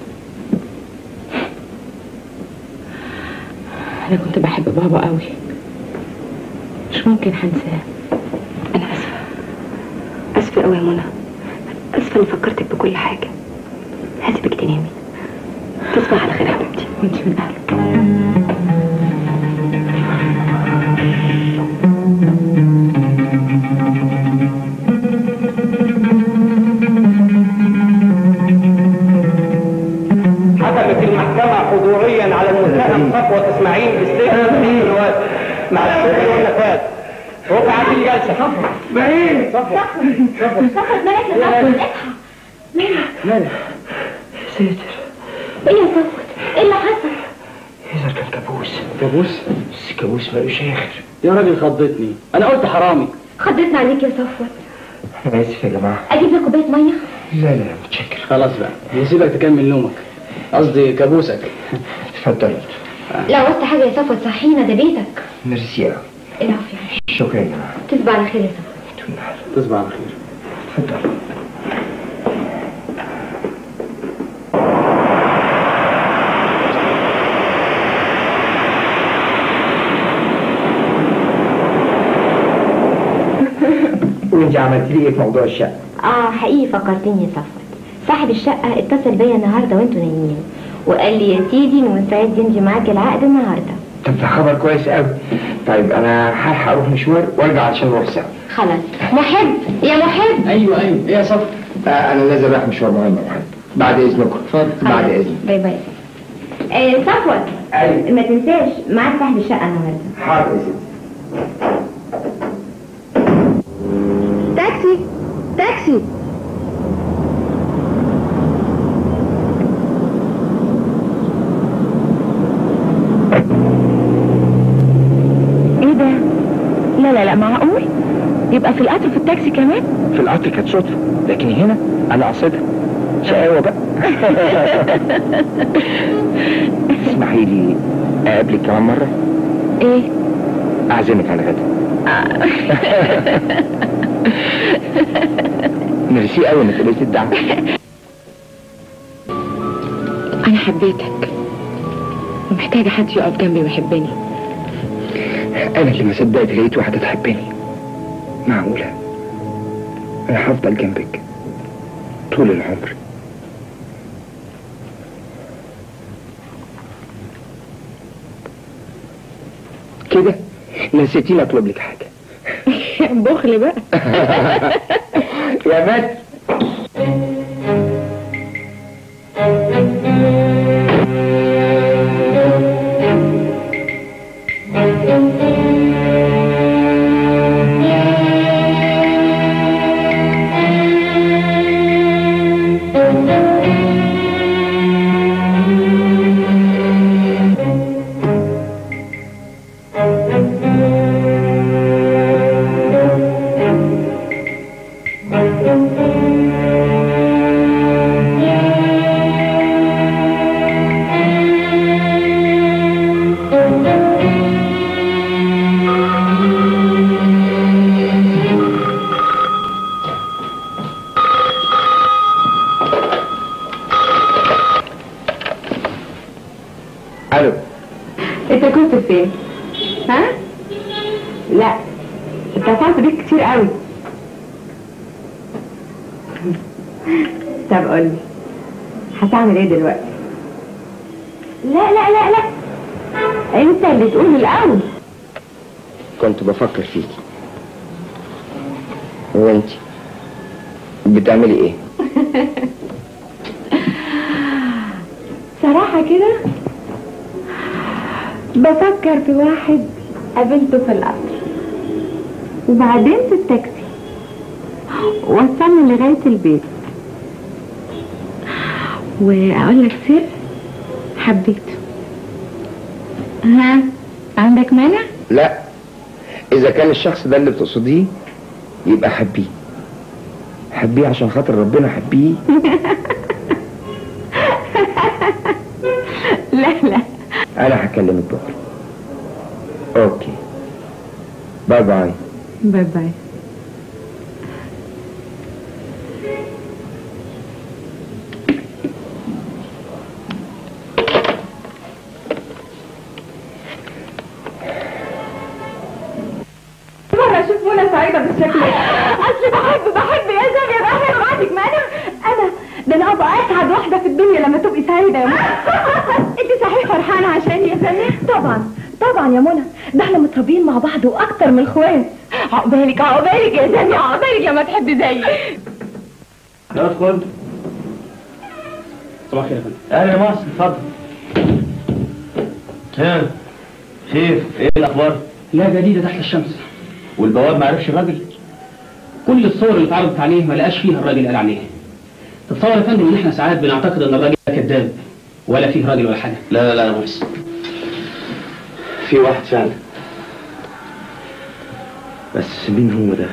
انا كنت بحب بابا قوي مش ممكن هنساه انا اسفه اسفه قوي يا منى اسفه اني فكرتك بكل حاجه هسيبك تنامي تصبح على خير يا حبيبتي وانت من اهلك حكمت المحكمة حضوريا على المتهم صفوة اسماعيل بالسجن ثلاث سنوات مع الشغل والنفاذ رفعت الجلسة بعيد صفوة صفت مالك يا صفوت اصحى مالك ساتر ايه يا صفوت ايه اللي حصل إذا كان كابوس كابوس بس كابوس ملوش آخر يا راجل خضتني انا قلت حرامي خضتنا عليك يا صفوت أنا آسف يا جماعة اجيب لك كوبايه ميه لا لا متشكر خلاص بقى نسيبك تكمل نومك قصدي كابوسك اتفضل لو عوزت حاجه يا صفوت صحينا ده بيتك ميرسي أوي العافيه شكرا يا جماعة تصبح على خير يا صفوت تصبح على خير اتفضل وانت عملت لي ايه في موضوع الشقه؟ اه حقيقي فكرتني يا صفوت صاحب الشقه اتصل بيا النهارده وانتوا نايمين وقال لي يا سيدي انه مستعد يمضي معاك العقد النهارده طب ده خبر كويس قوي طيب انا هلحق اروح مشوار وارجع عشان نروح سوا خلاص محب يا محب ايوه ايوه ايه يا صفوة آه، انا لازم رايح مشوار مهم يا محمد بعد اذنكم اتفضل. بعد خلاص. اذنك باي باي آه صفوت ايوه ما تنساش معاك صاحب الشقه النهارده حاضر يا ستي تاكسي تاكسي ايه ده لا لا لا معقول يبقى في القطر في التاكسي كمان في القطر كانت صدفه لكن هنا انا قصدها شقاوه بقى اسمحي لي اقابلك كمان مره ايه اعزمك على الغدا ميرسي قوي انك قبلت الدعوه انا حبيتك ومحتاجه حد يقف جنبي ويحبني انا اللي ما صدقت لقيت واحده تحبني معقوله انا هفضل جنبك طول العمر كده نسيتيني اطلب لك حاجه بخل بقى يا مات الو انت كنت فين؟ ها؟ لا اتصلت بيك كتير قوي طب قولي هتعمل ايه دلوقتي؟ لا لا لا لا انت اللي تقول الاول كنت بفكر فيكي وانت بتعملي ايه صراحة كده بفكر في واحد قابلته في القطر وبعدين في التاكسي وصلني لغاية البيت وأقول لك سر حبيته ها عندك مانع؟ لا اذا كان الشخص ده اللي بتقصديه يبقى حبيه حبيه عشان خاطر ربنا حبيه لا لا انا هكلمك بكره اوكي باي باي باي باي سعيده بالشكل ده اصل بحب بحب يا زلمه بحب بعدك ما انا انا ده انا ابقى اسعد واحده في الدنيا لما تبقي سعيده يا منى انت صحيح فرحانه عشان يا زلمه طبعا طبعا يا منى ده احنا متربيين مع بعض واكتر من اخوات عقبالك عقبالك يا زلمه عقبالك لما تحبي زيي ادخل صباح الخير يا فندم اهلا يا مصر اتفضل ها خير ايه الاخبار لا جديده تحت الشمس والبواب ما عرفش الراجل كل الصور اللي اتعرضت عليه ما لقاش فيها الراجل قال عليه تتصور يا فندم ان احنا ساعات بنعتقد ان الراجل ده كذاب ولا فيه راجل ولا حاجه لا لا لا يا محسن في واحد فعلا بس مين هو ده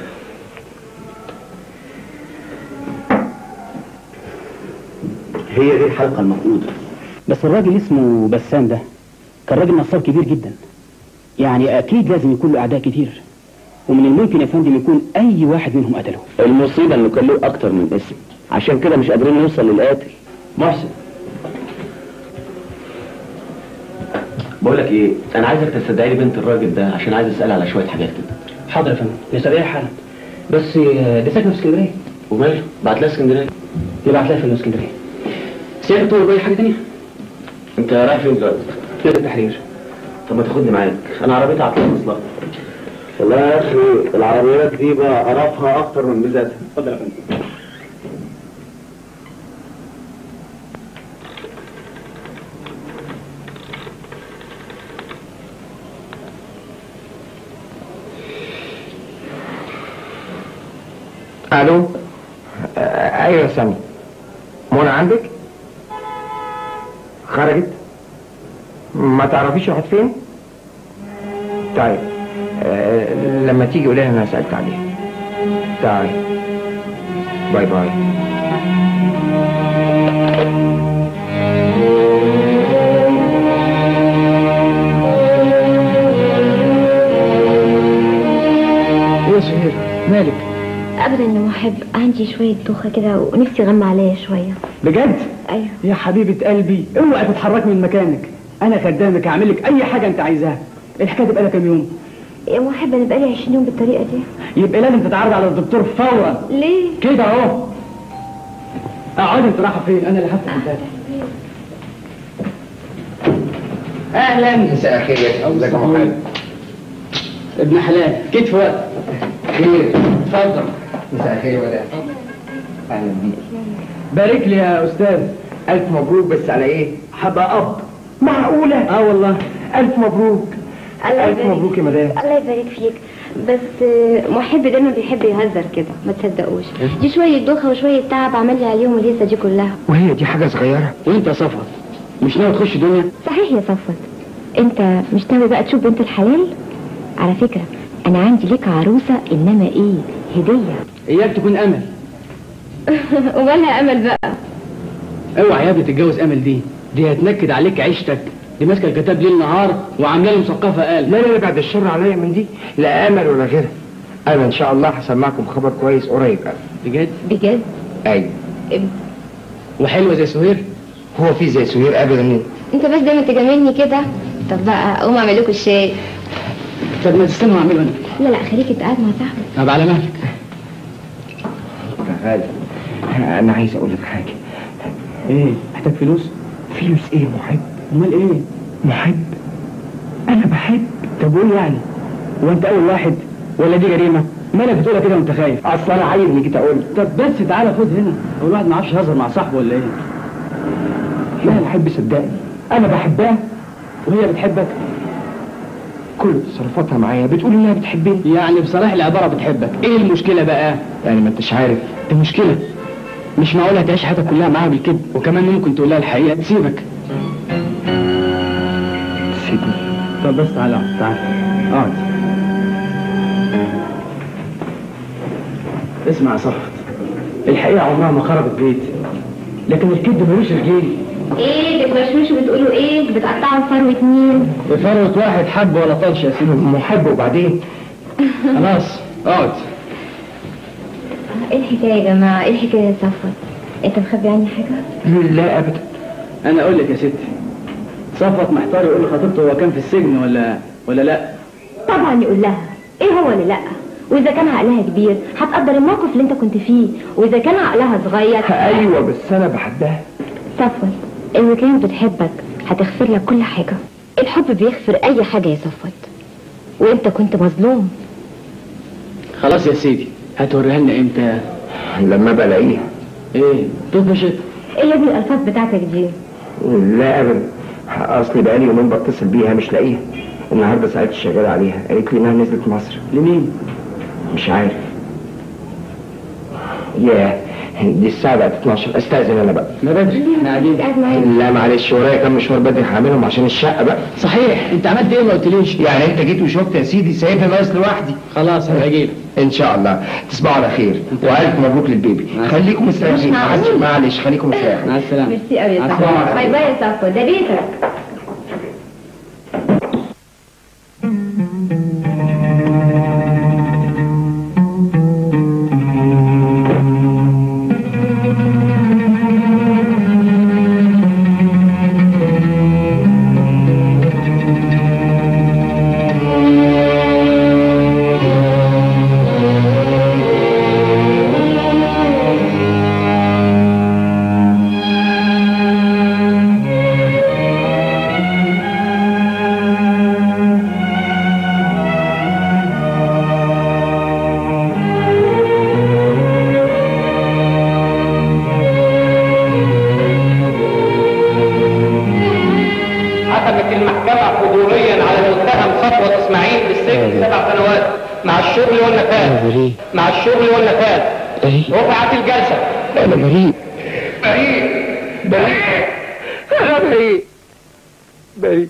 هي دي الحلقة المفقودة بس الراجل اسمه بسام ده كان راجل نصاب كبير جدا يعني اكيد لازم يكون له اعداء كتير ومن الممكن يا فندم يكون اي واحد منهم قتله المصيبة انه كان له اكتر من اسم عشان كده مش قادرين نوصل للقاتل محسن بقول لك ايه انا عايزك تستدعي لي بنت الراجل ده عشان عايز اسال على شويه حاجات كده حاضر يا فندم نستدعيها حالا بس آه، دي ساكنه في اسكندريه وماله بعت لها اسكندريه يبعت لها في اسكندريه سيادة تطور باي حاجه تانية انت رايح فين دلوقتي نادي التحرير طب ما تاخدني معاك انا عربيتي عطلانه اصلا والله يا اخي العربيات دي بقى قرفها اكتر من ميزاتها اتفضل يا فندم الو آه، ايوه يا سامي منى عندك خرجت ما تعرفيش راحت فين طيب آه، لما تيجي قولي لها انا سالت عليها طيب باي باي ايه يا سهير مالك ابدا يا محب عندي شويه دوخه كده ونفسي غمى عليا شويه بجد ايوه يا حبيبه قلبي اوعي تتحرك من مكانك انا خدامك هعمل لك اي حاجه انت عايزاها الحكايه تبقى لها كام يوم يا محب انا بقالي 20 يوم بالطريقه دي يبقى لازم تتعرض على الدكتور فورا ليه كده اهو اقعدي انت رايحه فين انا اللي هفتح الباب اهلا مساء الخير ازيك يا محمد ابن حلال جيت في وقت خير اتفضل مساء الخير ولا اهلا بيك بارك لي يا استاذ الف مبروك بس على ايه هبقى اب معقوله اه والله الف مبروك الله الف يبارك مبروك يا مدام الله يبارك فيك بس آه، محب دايما بيحب يهزر كده ما تصدقوش دي شويه دوخه وشويه تعب عمل لي عليهم الهيصه دي كلها وهي دي حاجه صغيره وانت يا صفوت مش ناوي تخش دنيا صحيح يا صفوت انت مش ناوي بقى تشوف بنت الحلال على فكره انا عندي ليك عروسه انما ايه هديه اياك تكون امل ومالها امل بقى اوعى يا ابني تتجوز امل دي دي هتنكد عليك عيشتك دي ماسكه الكتاب ليل نهار وعامله له مثقفه قال لا لا لا بعد الشر عليا من دي لا امل ولا غيرها انا ان شاء الله هسمعكم خبر كويس قريب قوي بجد بجد ايوه وحلوه زي سهير هو في زي سهير ابدا انت بس دايما تجاملني كده طب بقى اقوم اعمل لكم الشاي طب ما تستنى واعمله انا لا لا خليك انت قاعد مع صاحبك طب على مهلك يا غالي انا عايز اقول لك حاجه ايه محتاج فلوس فلوس ايه محب امال ايه محب انا بحب طب قول يعني هو انت اول واحد ولا دي جريمه مالك بتقولها كده وانت خايف اصل انا عايز اللي جيت اقول طب بس تعالى خد هنا هو الواحد ما عرفش يهزر مع صاحبه ولا ايه لا محب صدقني انا بحبها وهي بتحبك كل تصرفاتها معايا بتقول انها بتحبني يعني بصراحه العباره بتحبك ايه المشكله بقى يعني ما انتش عارف دي مشكله مش معقول هتعيش حياتك كلها معاها بالكذب وكمان ممكن تقول لها الحقيقه تسيبك سيبني طب بس تعالى اقعد، تعالى اقعد اسمع يا صفت الحقيقه عمرها ما خربت بيت لكن الكذب ملوش رجلين ايه بتمشمشوا بتقولوا ايه بتقطعوا فروه مين بفروة واحد حب ولا طلش يا سيدي محب وبعدين خلاص اقعد ايه الحكايه يا جماعه ايه الحكايه يا صفوت انت مخبي عني حاجه لا ابدا انا اقول لك يا ستي صفوت محتار يقول لخطيبته هو كان في السجن ولا ولا لا طبعا يقول لها ايه هو اللي لا واذا كان عقلها كبير هتقدر الموقف اللي انت كنت فيه واذا كان عقلها صغير ايوه بس انا بحبها صفوت اذا كانت بتحبك هتغفر لك كل حاجه الحب بيغفر اي حاجه يا صفوت وانت كنت مظلوم خلاص يا سيدي هتوريها لنا امتى لما بلاقيها ايه طفشت ايه يا ابني الالفاظ بتاعتك دي لا ابدا اصلي بقالي يومين بتصل بيها مش لاقيها النهارده سالت الشغاله عليها قالت لي انها نزلت مصر لمين مش عارف يا دي الساعة بقت 12 استأذن انا بقى ما بدري احنا قاعدين قاعد معايا لا معلش ورايا كام مشوار بدري هعملهم عشان الشقة بقى صحيح انت عملت ايه ما قلتليش يعني انت جيت وشفت يا سيدي سايبني ناقص لوحدي خلاص هبقى اجيلك ان شاء الله تصبحوا على خير والف مبروك للبيبي خليكم مستريحين معلش معلش خليكم مستريحين مع السلامه ميرسي قوي يا مع صاحبي السلامة. باي باي يا صفوت ده بيتك حكمت المحكمة حضوريا على المتهم صفوت اسماعيل بالسجن سبع سنوات مع الشغل والنفاذ مع الشغل والنفاذ رفعت الجلسة انا بريء بريء بريء انا بريء بريء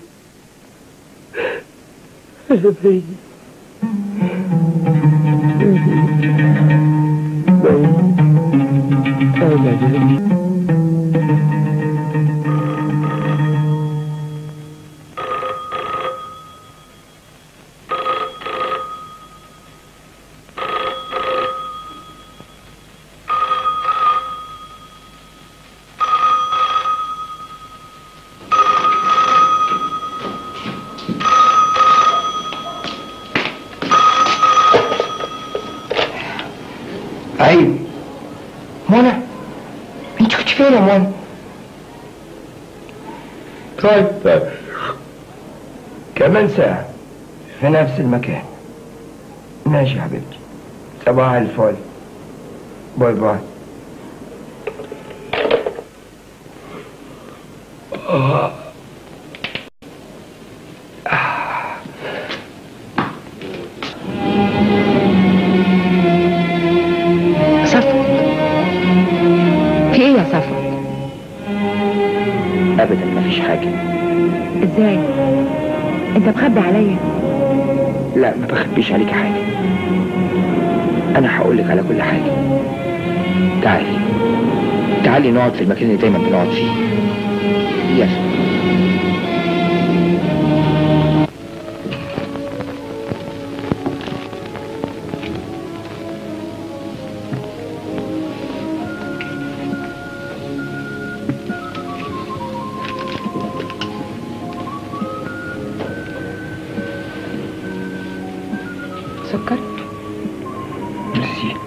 انا بريء بريء انا بريء ايوه منى انت كنت فين يا منى طيب كمان ساعة في نفس المكان ماشي يا حبيبتي صباح الفل باي باي آه. صفوت في ايه يا صفوت ابدا مفيش حاجة ازاي انت مخبي عليا لا ما بخبيش عليك حاجة أنا هقولك على كل حاجة تعالي تعالي نقعد في المكان اللي دايما بنقعد فيه يلا سكر ميرسي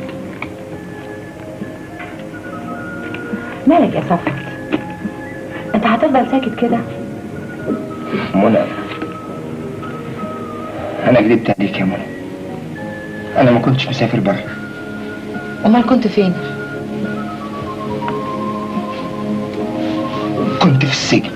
مالك يا صفوت انت هتفضل ساكت كده منى أنا كدبت عليك يا منى أنا ما كنتش مسافر بره امال كنت فين كنت في السجن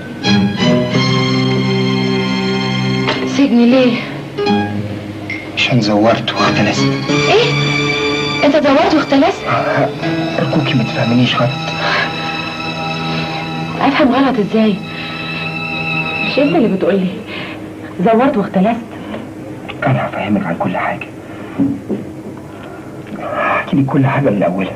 سجن ليه عشان زورت واختلست ايه انت دورت واختلست أرجوكي ما تفهمنيش غلط افهم غلط ازاي مش انت اللي بتقولي زورت واختلست أنا هفهمك عن كل حاجة هحكي لك كل حاجة من أولها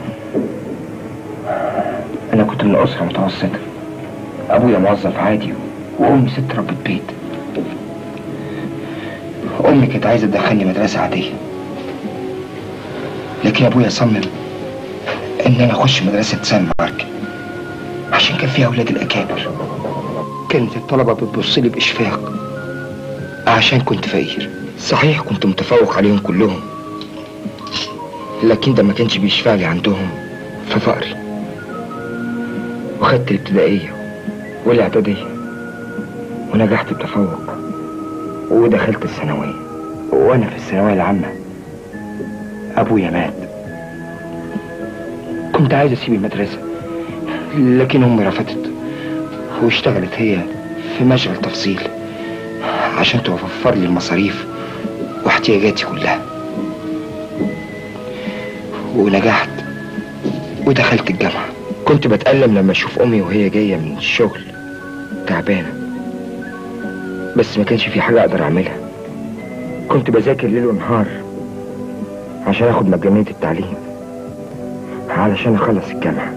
أنا كنت من أسرة متوسطة أبويا موظف عادي وأمي ست ربة بيت أمي كانت عايزة تدخلني مدرسة عادية لكن أبويا صمم إن أنا أخش مدرسة سان مارك عشان كان فيها أولاد الأكابر كانت الطلبة بتبص لي بإشفاق عشان كنت فقير صحيح كنت متفوق عليهم كلهم لكن ده ما كانش بيشفع لي عندهم في فقري وخدت الابتدائية والإعدادية ونجحت بتفوق ودخلت الثانوية وأنا في الثانوية العامة أبويا مات كنت عايز أسيب المدرسة لكن أمي رفضت واشتغلت هي في مشغل تفصيل عشان توفر لي المصاريف واحتياجاتي كلها ونجحت ودخلت الجامعة كنت بتألم لما أشوف أمي وهي جاية من الشغل تعبانة بس ما كانش في حاجة أقدر أعملها كنت بذاكر ليل ونهار عشان أخد مجانية التعليم علشان أخلص الجامعة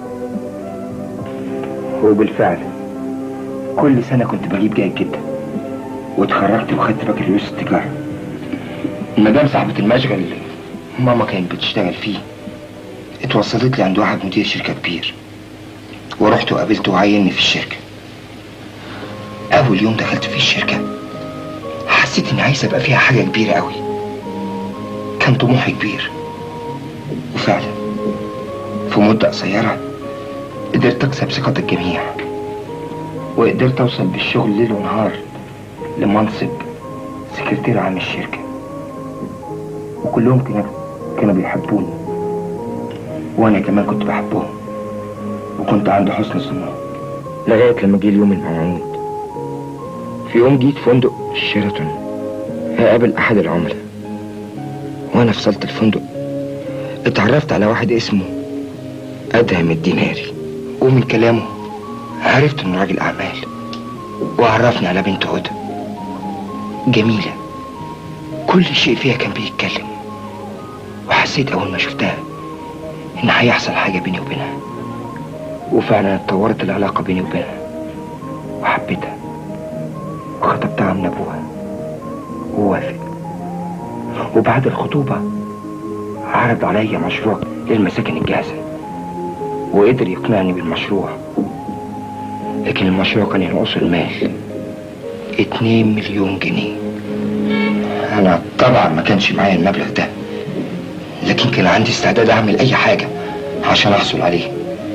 وبالفعل كل سنة كنت بجيب جيد جدا واتخرجت وخدت بكالوريوس التجارة المدام صاحبة المشغل اللي ماما كانت بتشتغل فيه اتوصلت لي عند واحد مدير شركة كبير ورحت وقابلته وعيني في الشركة أول يوم دخلت في الشركة حسيت إني عايز أبقى فيها حاجة كبيرة قوي كان طموحي كبير وفعلا في مدة قصيرة قدرت أكسب ثقة الجميع وقدرت أوصل بالشغل ليل ونهار لمنصب سكرتير عام الشركة وكلهم كانوا كانوا بيحبوني وأنا كمان كنت بحبهم وكنت عند حسن ظنهم لغاية لما جه اليوم الموعود في يوم جيت فندق شيراتون هقابل أحد العملاء وأنا في صالة الفندق اتعرفت على واحد اسمه أدهم الديناري ومن كلامه عرفت إنه راجل أعمال وعرفني على بنته هدى جميلة كل شيء فيها كان بيتكلم وحسيت أول ما شفتها إن هيحصل حاجة بيني وبينها وفعلا اتطورت العلاقة بيني وبينها وحبيتها وخطبتها من أبوها ووافق وبعد الخطوبة عرض عليا مشروع للمساكن الجاهزة وقدر يقنعني بالمشروع لكن المشروع كان ينقصه المال اتنين مليون جنيه أنا طبعا ما كانش معايا المبلغ ده لكن كان عندي استعداد أعمل أي حاجة عشان أحصل عليه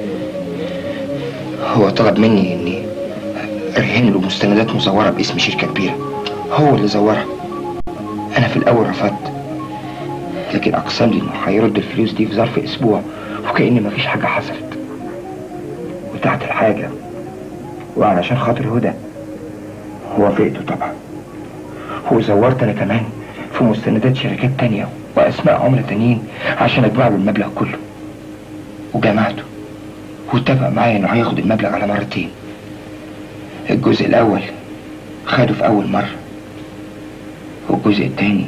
هو طلب مني إني أرهن له مستندات مزورة باسم شركة كبيرة هو اللي زورها أنا في الأول رفضت لكن أقسم لي إنه هيرد الفلوس دي في ظرف أسبوع وكأن مفيش حاجة حصلت وتحت الحاجة وعلشان خاطر هدى وافقت طبعا وزورت أنا كمان في مستندات شركات تانية وأسماء عملاء تانيين عشان أجمع له المبلغ كله وجمعته واتفق معايا إنه هياخد المبلغ على مرتين الجزء الأول خده في أول مرة والجزء التاني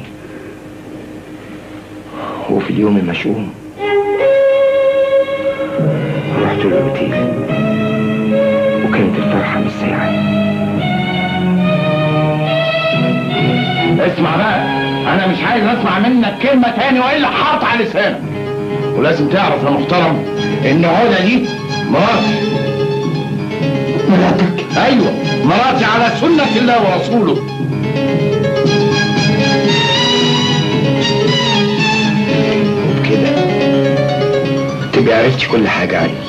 وفي اليوم المشؤوم رحت له الأوتيل وكانت الفرحة مش ساعة اسمع بقى انا مش عايز اسمع منك كلمة تاني والا هقطع لسانك ولازم تعرف يا محترم ان هدى دي مراتي مراتك ايوه مراتي على سنة الله ورسوله وبكده تبقي عرفتي كل حاجة عني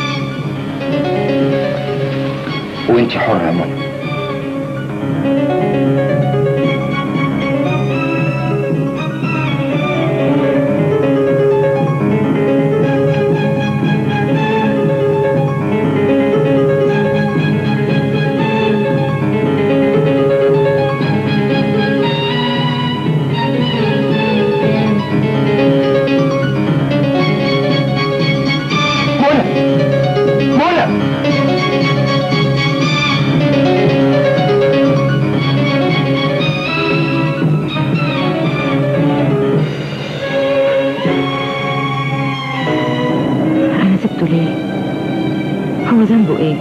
وانتي حرة يا منى أنا سبته ليه؟ هو ذنبه إيه؟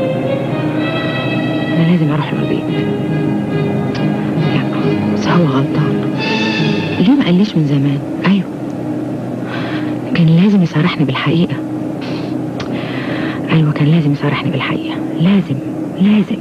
أنا لازم أروح له البيت لا بس هو غلطان ليه ما قاليش من زمان؟ أيوه كان لازم يصارحني بالحقيقة أيوه كان لازم يصارحني بالحقيقة لازم لازم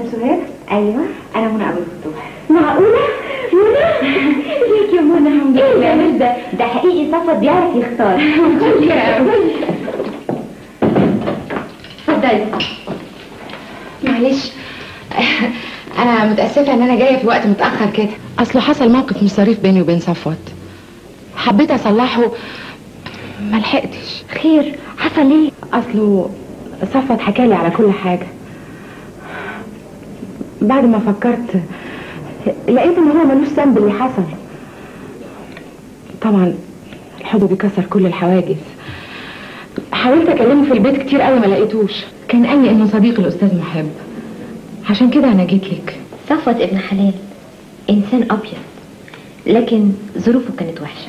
مدام سهير ايوه انا منى ابو الفتوح معقوله منى ليك يا منى الحمد لله ايه ده ده حقيقي صفوت بيعرف يختار اتفضلي معلش انا متاسفه ان انا جايه في وقت متاخر كده اصله حصل موقف مش ظريف بيني وبين صفوت حبيت اصلحه ما لحقتش خير حصل ايه اصله صفوت حكالي على كل حاجه بعد ما فكرت لقيت ان هو ملوش ذنب اللي حصل طبعا الحب بيكسر كل الحواجز حاولت اكلمه في البيت كتير قوي ما لقيتوش كان قال لي انه صديق الاستاذ محب عشان كده انا جيت لك صفوت ابن حلال انسان ابيض لكن ظروفه كانت وحشه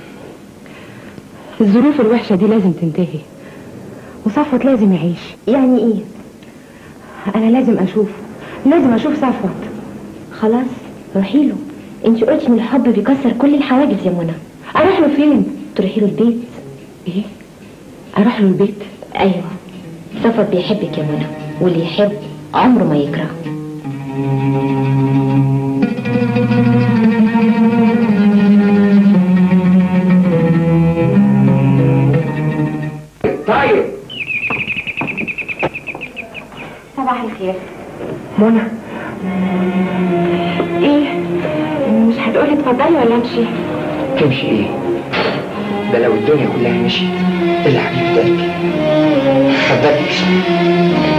الظروف الوحشه دي لازم تنتهي وصفوت لازم يعيش يعني ايه انا لازم اشوفه لازم اشوف صفوت خلاص روحي له انت قلتي ان الحب بيكسر كل الحواجز يا منى اروح له فين تروحي له البيت ايه اروح له البيت ايوه صفوت بيحبك يا منى واللي يحب عمره ما يكره طيب صباح الخير منى ايه مش هتقولي اتفضلي ولا امشي تمشي ايه ده لو الدنيا كلها مشيت الا حبيبة قلبي اتفضلي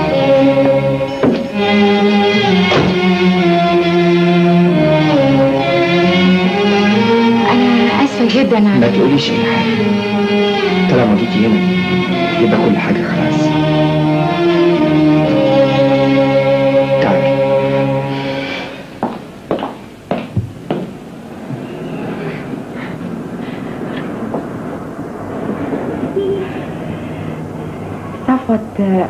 انا اسفه جدا ما على تقوليش اي حاجة طالما جيتي هنا يبقى كل حاجة خلاص تعالي صفوت آه،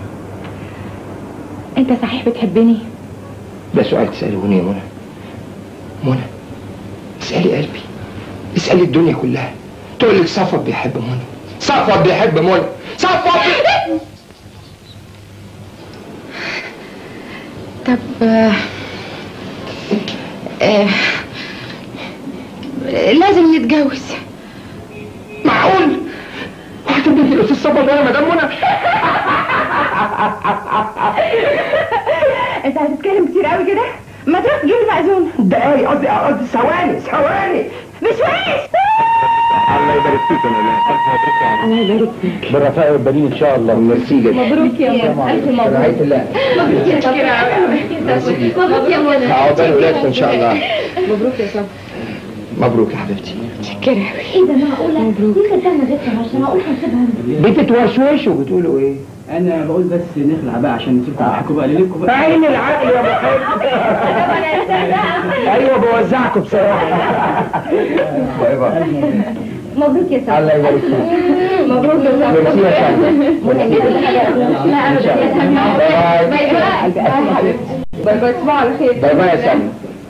انت صحيح بتحبني ده سؤال تسألوني يا منى منى اسألي قلبي اسألي الدنيا كلها تقول لك صفوت بيحب منى صفوت بيحب منى صفوت بي... طب آه، آه، لازم نتجوز معقول واحدة بنت الأستاذ صفوت وأنا مدام منى انت هتتكلم كتير قوي كده ما تروح تجيب المأذون دقايق قصدي قصدي ثواني ثواني مش وحش الله يبارك فيك يا مولانا الله يبارك فيك بالرفاء والبنين إن شاء الله ميرسي جدا مبروك يا منى الف مبروك رعاية الله مبروك يا منى عقبال ولادكم إن شاء الله مبروك يا صفوت مبروك يا حبيبتي كده ايه ده معقوله مبروك دي خدامه غير عشان معقول هنسيبها بتتوشوشوا بتقولوا إيه؟ انا بقول بس نخلع بقى عشان نسيبكم تضحكوا بقى ليلكم بقى عين العقل يا محب ايوه بوزعكم بصراحه مبروك يا صفوت الله يبارك فيك مبروك يا صفوت ميرسي يا فندم لا ابدا باي باي باي باي تصبحوا على خير باي باي يا سلمى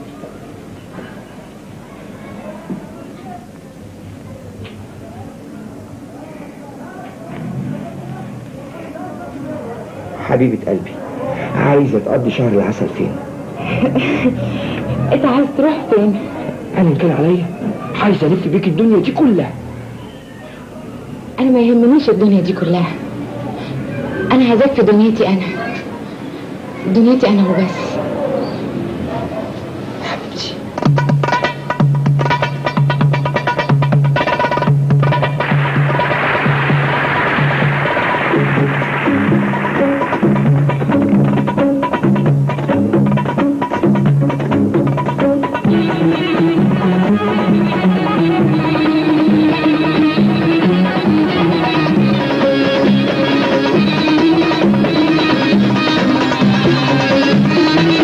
حبيبة قلبي عايزة تقضي شهر العسل فين؟ انت عايز تروح فين أنا إن كان عليا عايز ألف بيك الدنيا دي كلها انا ما يهمنيش الدنيا دي كلها انا هزف في دنيتي انا دنيتي انا وبس حبيبتي Thank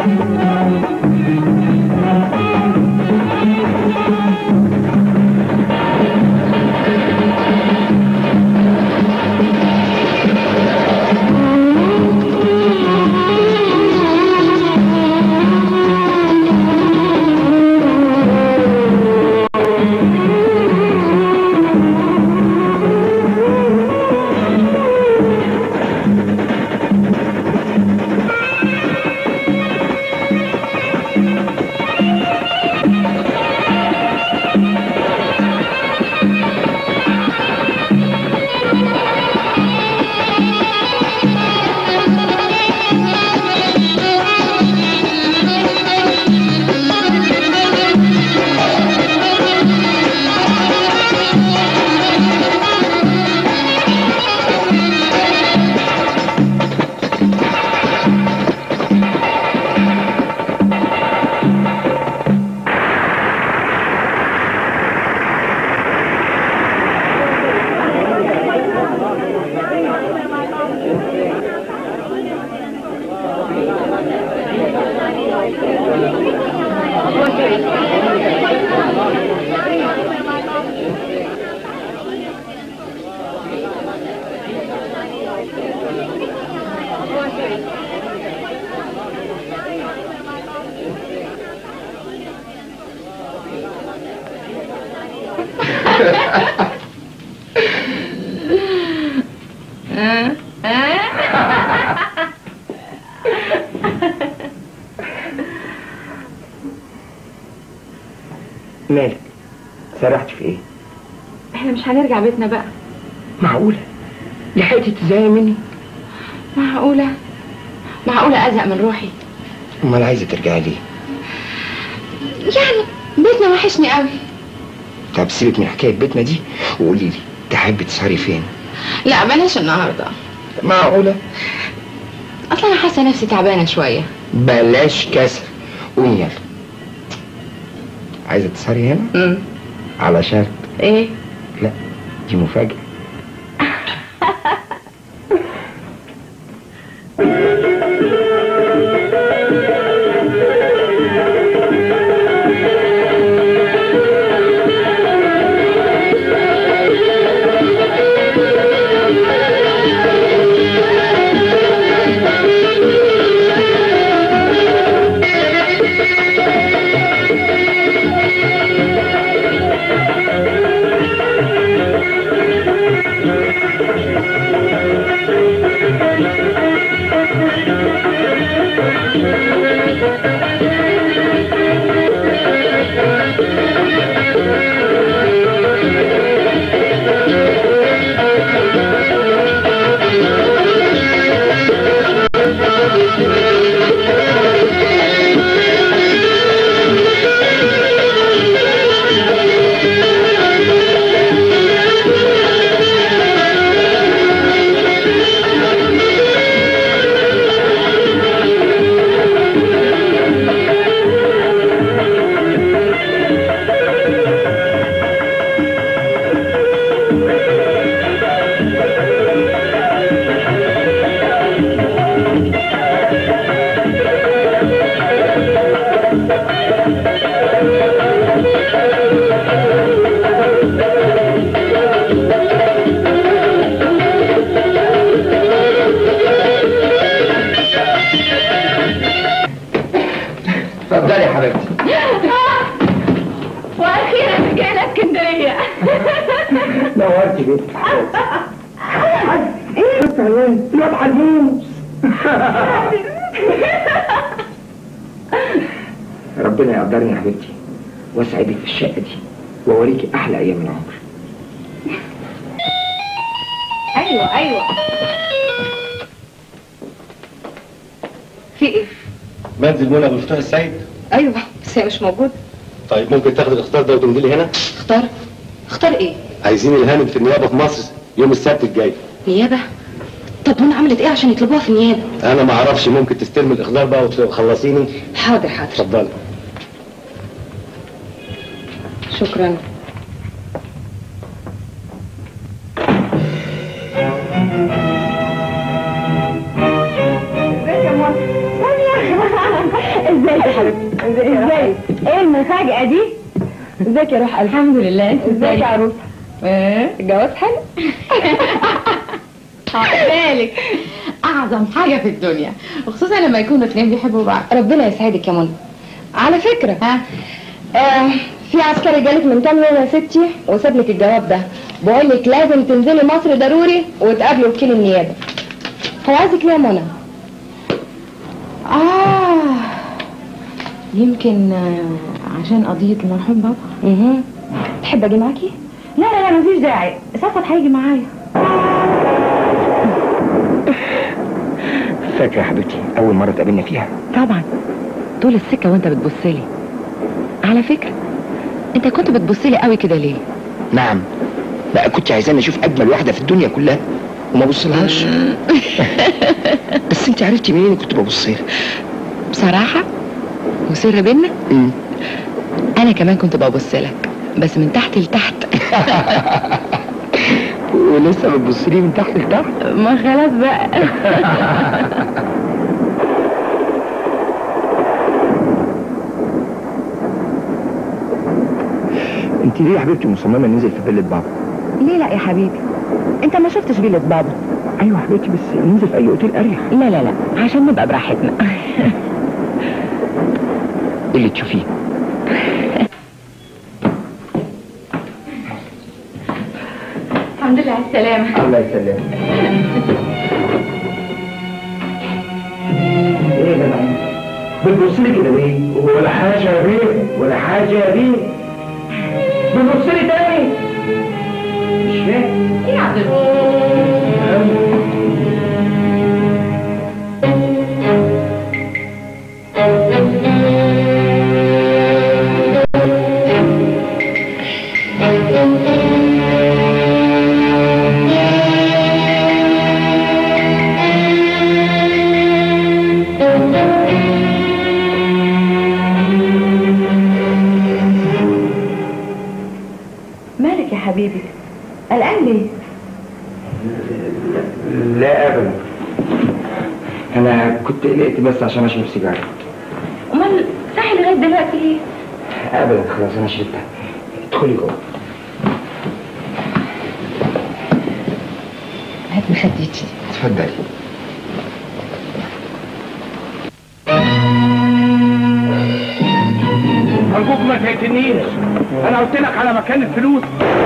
مالك سرحت في ايه احنا مش هنرجع بيتنا بقى معقولة لحقتي تزهقي مني معقولة معقولة أزهق من روحي امال عايزة ترجعي ليه يعني بيتنا وحشني قوي طب سيبك من حكاية بيتنا دي وقولي لي تحبي تسهري فين لا بلاش النهاردة معقولة أصلا أنا حاسة نفسي تعبانة شوية بلاش كسر قومي يلا عايزة تسهري هنا امم على شرط إيه لا دي مفاجأة اتفضلي يا حبيبتي وأخيرا رجعنا اسكندرية نورتي بيتك ايه بس علوان الواد حلموس ربنا يقدرني يا حبيبتي واسعدك في الشقه دي واوريكي احلى ايام العمر أيوة أيوة في إيه؟ منزل منى ابو الفتوح السيد أيوة بس هي مش موجود طيب ممكن تاخد الاختار ده وتمضي لي هنا اختار اختار إيه؟ عايزين الهانم في النيابه في مصر يوم السبت الجاي نيابة طب منى عملت إيه عشان يطلبوها في النيابة؟ انا ما اعرفش ممكن تستلم الاخضار بقى وتخلصيني حاضر حاضر اتفضلي شكرا ازاي ايه المفاجأة دي ازيك يا روح الحمد لله انت ازيك يا عروسة ايه الجواز حلو بالك اعظم حاجه في الدنيا وخصوصا لما يكونوا اتنين بيحبوا بعض ربنا يسعدك يا منى على فكرة ها آه في عسكري جالك من كام يوم يا ستي وساب لك الجواب ده بقول لك لازم تنزلي مصر ضروري وتقابلي وكيل النيابة هو عايزك ليه يا منى؟ اه يمكن آه، عشان قضيه المرحوم بابا اها تحب اجي معاكي؟ لا لا لا مفيش داعي صفت هيجي معايا فاكرة يا حبيبتي أول مرة اتقابلنا فيها طبعا طول السكه وانت بتبصلي على فكره انت كنت بتبصلي قوي كده ليه نعم بقى كنت عايزاني أشوف أجمل واحدة في الدنيا كلها وما بصلهاش بس أنت عرفتي منين كنت ببصلها بصراحه وسر بينا مم. انا كمان كنت ببص لك بس من تحت لتحت ولسه بتبصلي من تحت لتحت ما خلاص بقى أنت ليه يا حبيبتي مصممة ننزل في فيلة بابا ليه لا يا حبيبي انت ما شفتش فيلة بابا أيوة يا حبيبتي بس ننزل في أي أوتيل أريح لا لا لا عشان نبقى براحتنا اللي تشوفيه الحمد لله على السلامه الله يسلمك ايه يا جدع بتبصلي كده ليه؟ ولا حاجة يا بيه ولا حاجة يا بيه بتبصلي تاني مش فاهم ايه يا عبد مالك يا حبيبي قلقان ليه لا ابدا انا كنت قلقت بس عشان اشرب سيجاره امال صاحي لغايه دلوقتي ليه ابدا خلاص انا شربتها ادخلي جوه هات مخدتي اتفضلي أرجوك ما تقتلنيش أنا قلت لك على مكان الفلوس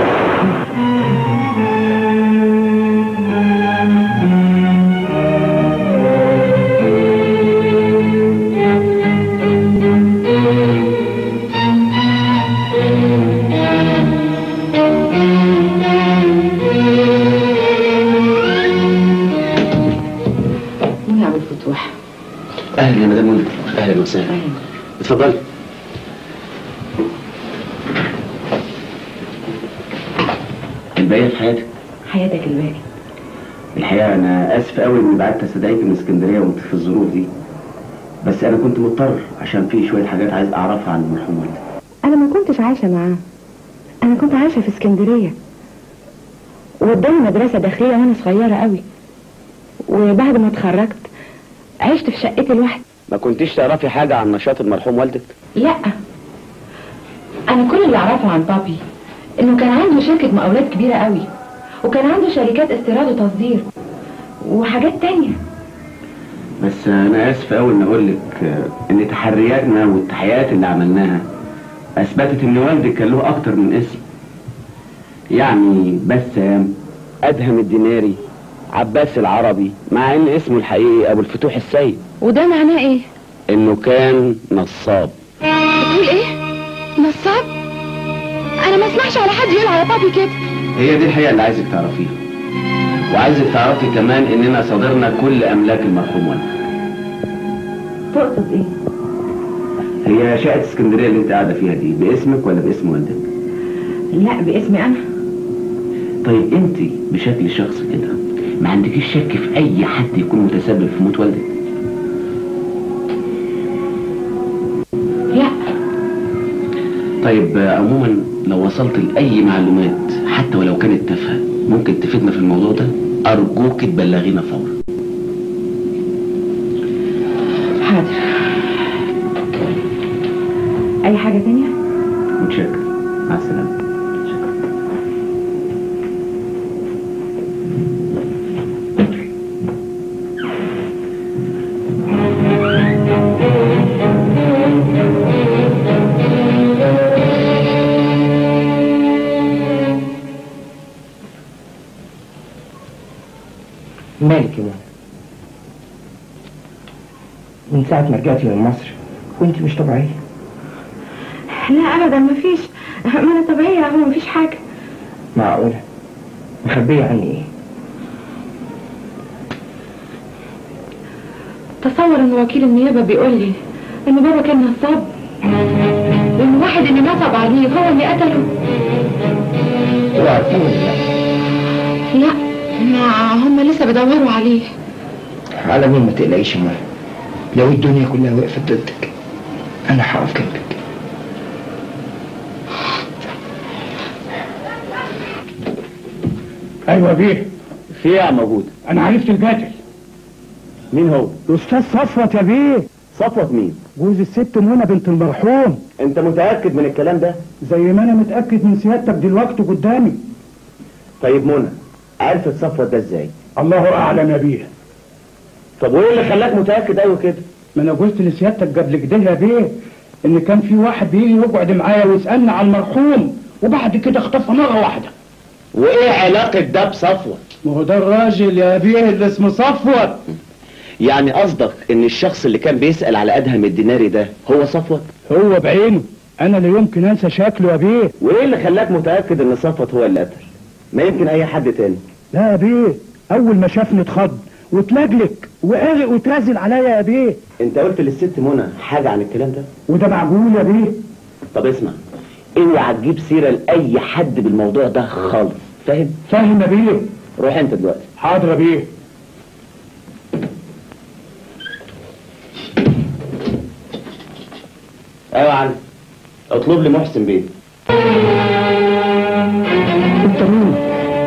منى ابو الفتوح اهلا يا مدام منى اهلا وسهلا اتفضلي الباقي في حياتك حياتك الباقي الحقيقه انا اسف قوي اني بعت استدعيك من اسكندريه وانت في الظروف دي بس انا كنت مضطر عشان في شويه حاجات عايز اعرفها عن المرحوم والدك انا ما كنتش عايشه معاه انا كنت عايشه في اسكندريه وداني مدرسه داخليه وانا صغيره قوي وبعد ما اتخرجت عشت في شقتي لوحدي ما كنتيش تعرفي حاجه عن نشاط المرحوم والدك لا انا كل اللي اعرفه عن بابي انه كان عنده شركة مقاولات كبيرة قوي وكان عنده شركات استيراد وتصدير وحاجات تانية بس انا اسف قوي ان اقول لك آه، ان تحرياتنا والتحقيقات اللي عملناها اثبتت ان والدك كان له اكتر من اسم يعني بسام ادهم الديناري عباس العربي مع ان اسمه الحقيقي ابو الفتوح السيد وده معناه ايه انه كان نصاب بتقول ايه نصاب انا ما اسمعش على حد يقول على بابي كده هي دي الحقيقه اللي عايزك تعرفيها وعايزك تعرفي كمان اننا صادرنا كل املاك المرحوم والدك تقصد ايه هي شقه اسكندريه اللي انت قاعده فيها دي باسمك ولا باسم والدك لا باسمي انا طيب انت بشكل شخصي كده ما عندكيش شك في اي حد يكون متسبب في موت والدك لا طيب آه، عموما لو وصلت لاي معلومات حتى ولو كانت تافهه ممكن تفيدنا في الموضوع ده ارجوك تبلغينا فورا حاضر حاجة تانية؟ متشكر مع السلامة مالك يا ماما من ساعة ما رجعتي من مصر وانت مش طبيعية لا أبدا مفيش ما أنا طبيعية هو مفيش حاجة معقولة مخبية عني ايه تصور ان وكيل النيابة بيقول لي ان بابا كان نصاب وان واحد اللي نصب عليه هو اللي قتله وعارفين ولا لا لا ما هم لسه بيدوروا عليه على مين ما تقلقيش يا ماما لو الدنيا كلها وقفت ضدك انا هقف جنبك ايوه بيه في ايه موجود انا عرفت القاتل مين هو الاستاذ صفوت يا بيه صفوت مين جوز الست منى بنت المرحوم انت متاكد من الكلام ده زي ما انا متاكد من سيادتك دلوقتي قدامي طيب منى عرفت صفوت ده ازاي الله اعلم يا بيه طب وايه اللي خلاك متاكد قوي كده ما انا قلت لسيادتك قبل كده يا بيه ان كان في واحد بيجي يقعد معايا ويسالني على المرحوم وبعد كده اختفى مره واحده وايه علاقه ده بصفوت ما هو ده الراجل يا بيه اللي اسمه صفوت يعني قصدك ان الشخص اللي كان بيسأل على ادهم الديناري ده هو صفوت هو بعينه انا لا يمكن انسى شكله يا بيه وايه اللي خلاك متاكد ان صفوت هو اللي قتل ما يمكن اي حد تاني لا يا بيه اول ما شافني اتخض واتلجلك وقارق وترازل عليا يا بيه انت قلت للست منى حاجه عن الكلام ده وده معقول يا بيه طب اسمع اوعى تجيب سيره لاي حد بالموضوع ده خالص فاهم فاهم يا بيه روح انت دلوقتي حاضر يا بيه ايوه يا علي اطلب لي محسن بيه انت مين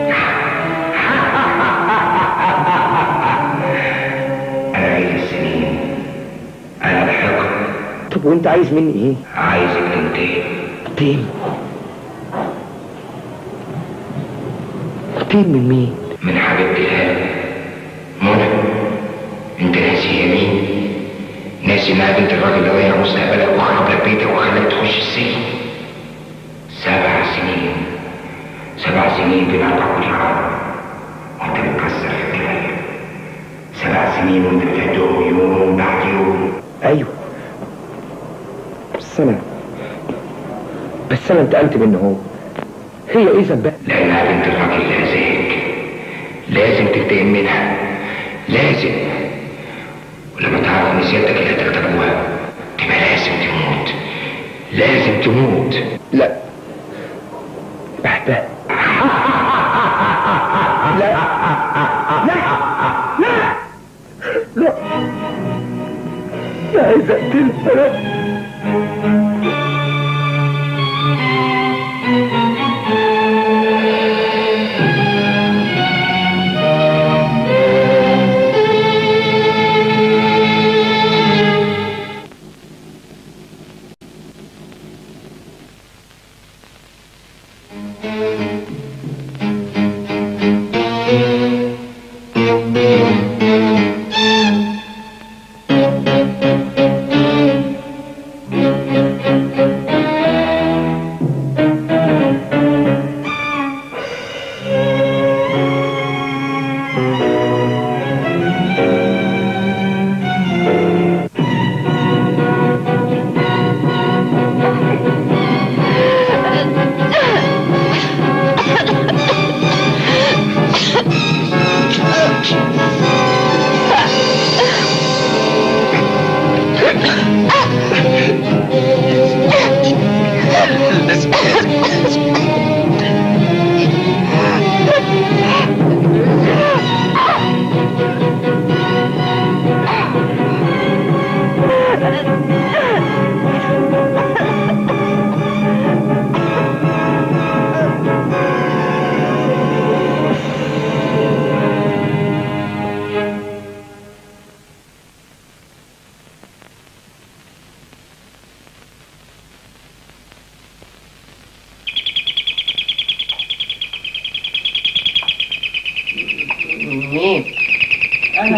انا عايز السنين انا الحقد طب وانت عايز مني ايه عايزك تنتهي تيم تيم من مين من حبيبتي الهام منى انت ناسي هي مين ناسي انها بنت الراجل اللي ضيع مستقبلك وخرب لك بيتك وخلاك تخش السجن سبع سنين سبع سنين بنقطع كل عام وانت بتكسر في الدنيا سبع سنين وانت بتهدهم يوم بعد يوم ايوه بس انا بس انا انتقلت منه هو هي ايه ذنبها لانها بنت الراجل اللي هزاك لازم تنتقم منها لازم ولما تعرف ان سيادتك اللي هتغتابوها تبقى لازم تموت لازم تموت لا بحبها لا لا لا لا لا عايز اقتلها لا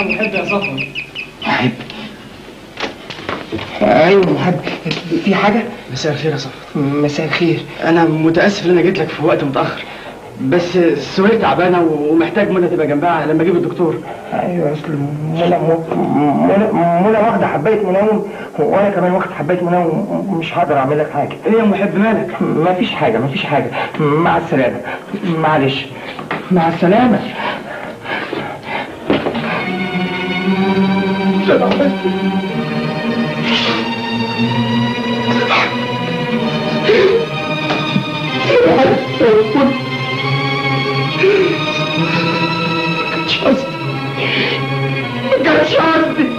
محب يا صفوة محب ايوه محب في حاجه مساء الخير يا صفوة مساء الخير انا متاسف ان انا جيت لك في وقت متاخر بس سهير تعبانه ومحتاج منى تبقى جنبها لما اجيب الدكتور ايوه اصل منى منى منى واخده حبايه منوم وانا كمان واخد حبايه منوم مش هقدر اعمل لك حاجه ايه يا محب مالك مفيش حاجه مفيش حاجه مع السلامه معلش مع السلامه كانش قصدي ما كانش قصدي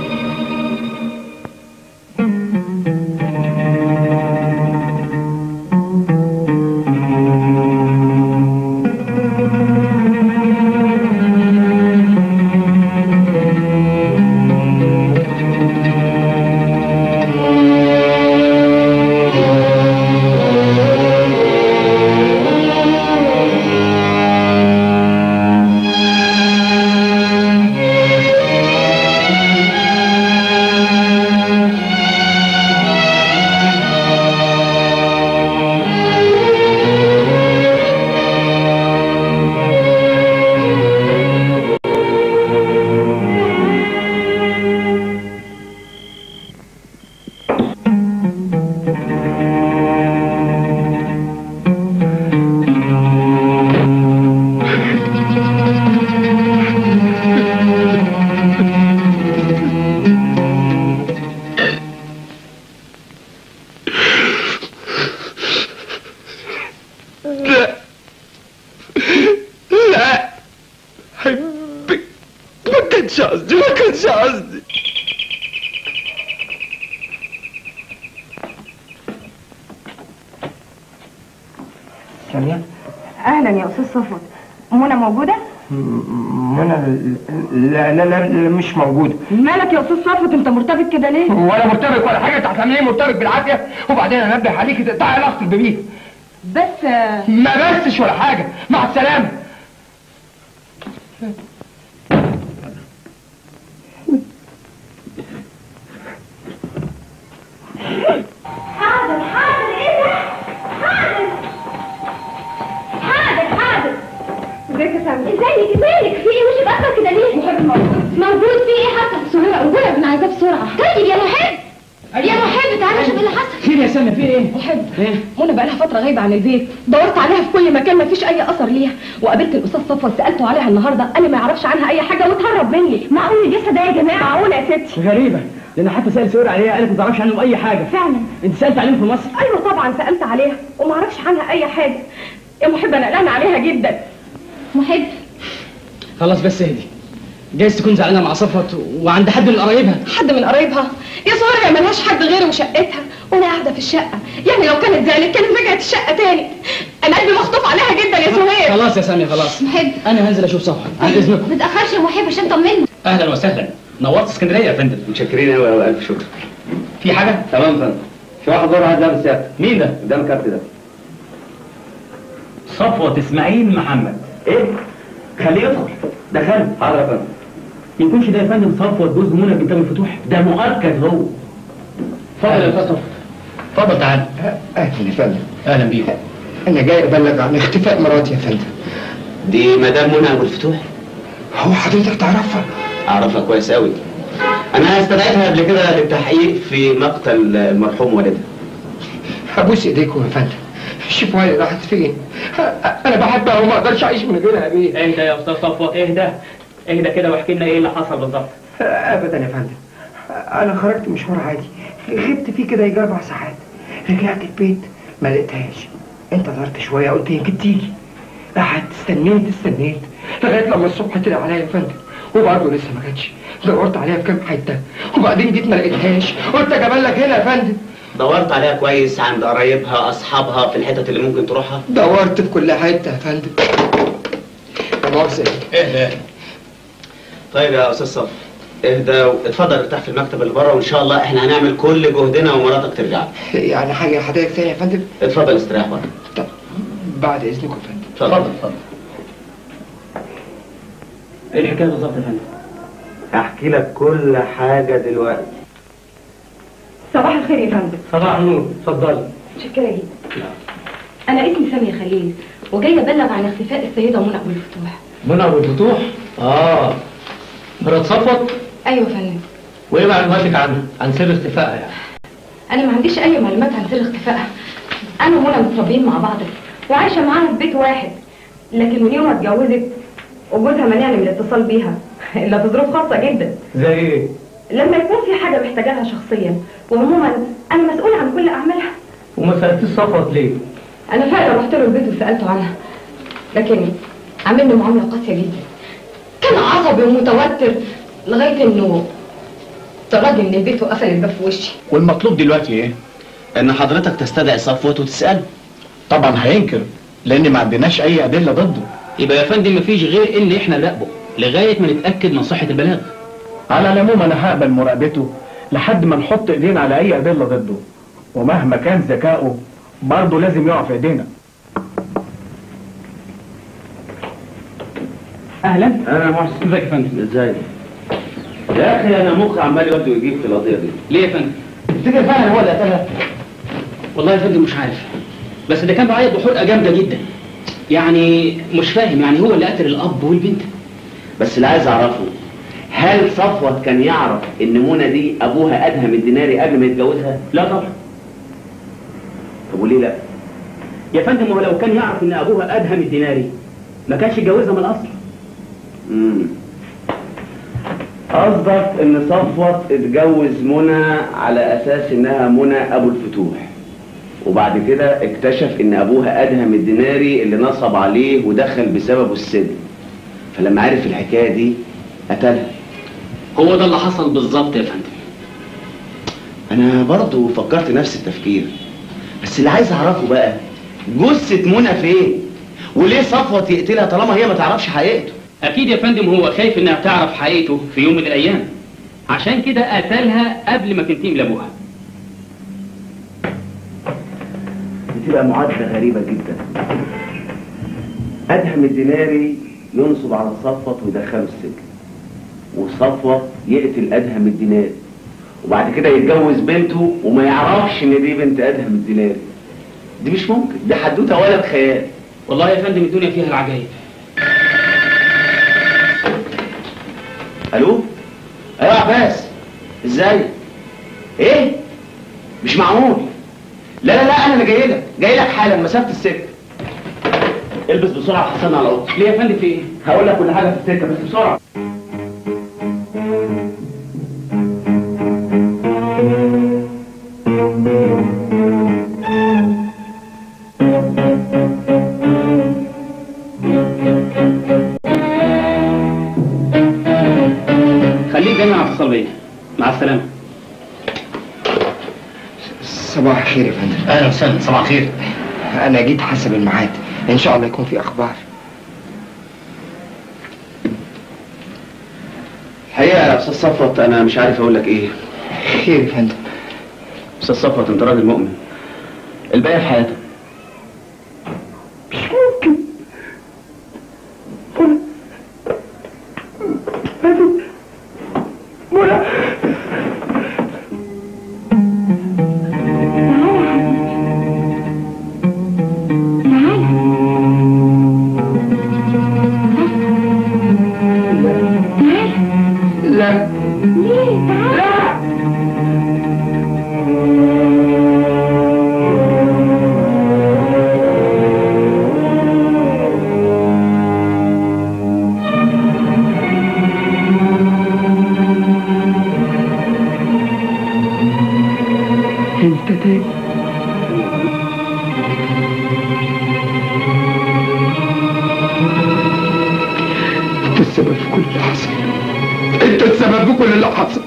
لا لا حبك ما كانش قصدي ما كانش قصدي ساميه اهلا يا استاذ صفوت منى موجوده منى لا لا لا, لا مش موجوده مالك يا استاذ صفوت انت مرتبط كده ليه ولا مرتبط ولا حاجه انت هتعمليه مرتبط بالعافيه وبعدين انبه عليك تقطعي علاقتك بمين بس ما بسش ولا حاجه مع السلامه حاضر حاضر ايه ده؟ حاضر حاضر حاضر ازيك يا سامي ازيك ازيك في ايه وش اتأخر كده ليه؟ محب موجود موجود في ايه حصل؟ سهيرة قولوا ابن عايزاه بسرعة طيب يا محب يا محب تعالى شوف اللي حصل خير يا سامي في ايه؟ محب منى بقى لها فتره غايبه عن البيت دورت عليها في كل مكان ما فيش اي اثر ليها وقابلت الاستاذ صفوت سالته عليها النهارده قال لي ما يعرفش عنها اي حاجه واتهرب مني معقول لسه ده يا جماعه معقول يا ستي غريبة لأن حتى سأل سهير عليها قالت ما تعرفش عنهم أي حاجة فعلا أنت سألت عليهم في مصر ايوه طبعا سالت عليها وما اعرفش عنها اي حاجه يا محب انا قلقانه عليها جدا محب خلاص بس اهدي جايز تكون زعلانة مع صفوت وعند حد من قرايبها حد من قرايبها يا صغيره يا ملهاش حد غيري وشقتها وانا قاعده في الشقه يعني لو كانت زعلت كانت رجعت الشقه تاني انا قلبي مخطوف عليها جدا يا سهير خلاص يا سامي خلاص محب أنا هنزل أشوف صفوت عن إذنكم ما تأخرش يا محب عشان طمني اهلا وسهلا نورت اسكندريه يا فندم متشكرين قوي قوي الف شكر في حاجه تمام فندم في واحد دور عايز لابس سيادتك مين ده قدام الكارت ده صفوة اسماعيل محمد ايه خليه يدخل دخل حاضر يا فندم يكونش ده يا فندم صفوة جوز منى بنت ابو الفتوح ده مؤكد هو اتفضل يا أستاذ صفوت اتفضل تعال اهلا يا فندم اهلا بيك انا جاي ابلغ عن اختفاء مراتي يا فندم دي مدام منى ابو الفتوح هو حضرتك تعرفها اعرفها كويس قوي انا استدعيتها قبل كده للتحقيق في مقتل المرحوم والدها هبوس ايديكم يا فندم شوفوا هي راحت فين انا بحبها وما اقدرش اعيش من غيرها يا بيه اهدى يا استاذ صفوة اهدى اهدى كده واحكي لنا ايه اللي حصل بالظبط ابدا يا فندم انا خرجت مشوار عادي غبت فيه كده يجي اربع ساعات رجعت البيت ما لقيتهاش انتظرت شويه قلت يمكن تيجي قعدت استنيت استنيت لغايه لما الصبح طلع عليا يا فندم وبرضه لسه ما جاتش دورت عليها في كام حته وبعدين جيت ما لقيتهاش قلت اجيبها لك هنا يا فندم دورت عليها كويس عند قرايبها اصحابها في الحتت اللي ممكن تروحها دورت في كل حته يا فندم لا مؤاخذه اهدى طيب يا استاذ صف اهدى واتفضل ارتاح في المكتب اللي بره وان شاء الله احنا هنعمل كل جهدنا ومراتك ترجع يعني حاجه حضرتك ثانيه يا فندم اتفضل استريح بره طب بعد اذنكم يا فندم اتفضل اتفضل ايه الحكايه بالظبط يا فندم احكي لك كل حاجة دلوقتي صباح الخير يا فندم صباح النور اتفضلي متشكرة جدا أنا اسمي سامية خليل وجاية أبلغ عن اختفاء السيدة منى أبو الفتوح منى ابو الفتوح اه مرات صفوت أيوة يا فندم وايه معلوماتك عنها عن سر اختفائها يعني أنا ما عنديش أي معلومات عن سر اختفائها أنا ومنى متربيين مع بعض وعايشة معاها في بيت واحد لكن من يوم ما اتجوزت وجوزها منعني من الاتصال بيها إلا بظروف خاصة جدا زي ايه لما يكون في حاجة محتاجاها شخصيا وعموما أنا مسؤولة عن كل أعمالها وما سالتيش صفوت ليه أنا فعلا رحت له البيت وسألته عنها لكن عاملني معاملة قاسية جدا كان عصبي ومتوتر لغاية إنه طردني من البيت وقفل الباب في وشي والمطلوب دلوقتي ايه؟ ان حضرتك تستدعي صفوت وتسأله طبعا هينكر لان ما عندناش اي ادله ضده يبقى يا فندم مفيش غير ان احنا نراقبه لغايه ما نتاكد من صحه البلاغ على العموم انا هقبل مراقبته لحد ما نحط ايدينا على اي ادله ضده ومهما كان ذكائه برضه لازم يقع في ايدينا اهلا انا محسن ازيك يا فندم ازاي يا اخي انا مخي عمال يودي ويجيب في القضيه دي ليه يا فندم تفتكر فعلا هو اللي قتلها والله يا فندم مش عارف بس ده كان بعيط بحرقه جامده جدا يعني مش فاهم يعني هو اللي قتل الاب والبنت بس اللي عايز اعرفه هل صفوت كان يعرف ان منى دي ابوها ادهم الديناري قبل ما يتجوزها لا طبعا طب وليه لا يا فندم هو لو كان يعرف ان ابوها ادهم الديناري ما كانش اتجوزها من الاصل امم قصدك ان صفوت اتجوز منى على اساس انها منى ابو الفتوح وبعد كده اكتشف ان ابوها ادهم الديناري اللي نصب عليه ودخل بسببه السجن فلما عرف الحكايه دي قتلها هو ده اللي حصل بالظبط يا فندم انا برضو فكرت نفس التفكير بس اللي عايز اعرفه بقى جثة منى فين وليه صفوت يقتلها طالما هي ما تعرفش حقيقته اكيد يا فندم هو خايف انها تعرف حقيقته في يوم من الايام عشان كده قتلها قبل ما تنتقم لابوها بتبقى معادلة غريبة جدا أدهم الديناري ينصب على صفوت ويدخله السجن وصفوت يقتل أدهم الديناري وبعد كده يتجوز بنته وما يعرفش إن دي بنت أدهم الديناري دي مش ممكن دي حدوتة ولا خيال والله يا فندم الدنيا فيها العجائب ألو أيوة يا عباس إزاي إيه مش معقول لا لا لا أنا اللي جاي لك جاي لك حالا مسافة السكة البس بسرعة حسن على أوضتك ليه يا فندم في ايه؟ هقول لك كل حاجة في السكة بس بسرعة خليك دايما على اتصال بيا مع السلامه صباح الخير يا فندم اهلا وسهلا صباح الخير انا جيت حسب الميعاد ان شاء الله يكون في اخبار الحقيقة يا أستاذ صفوت أنا مش عارف أقول لك إيه خير يا فندم أستاذ صفوت أنت راجل مؤمن الباقي في حياتك لا انت تاني انت السبب في كل اللي حصل انت السبب في كل اللي حصل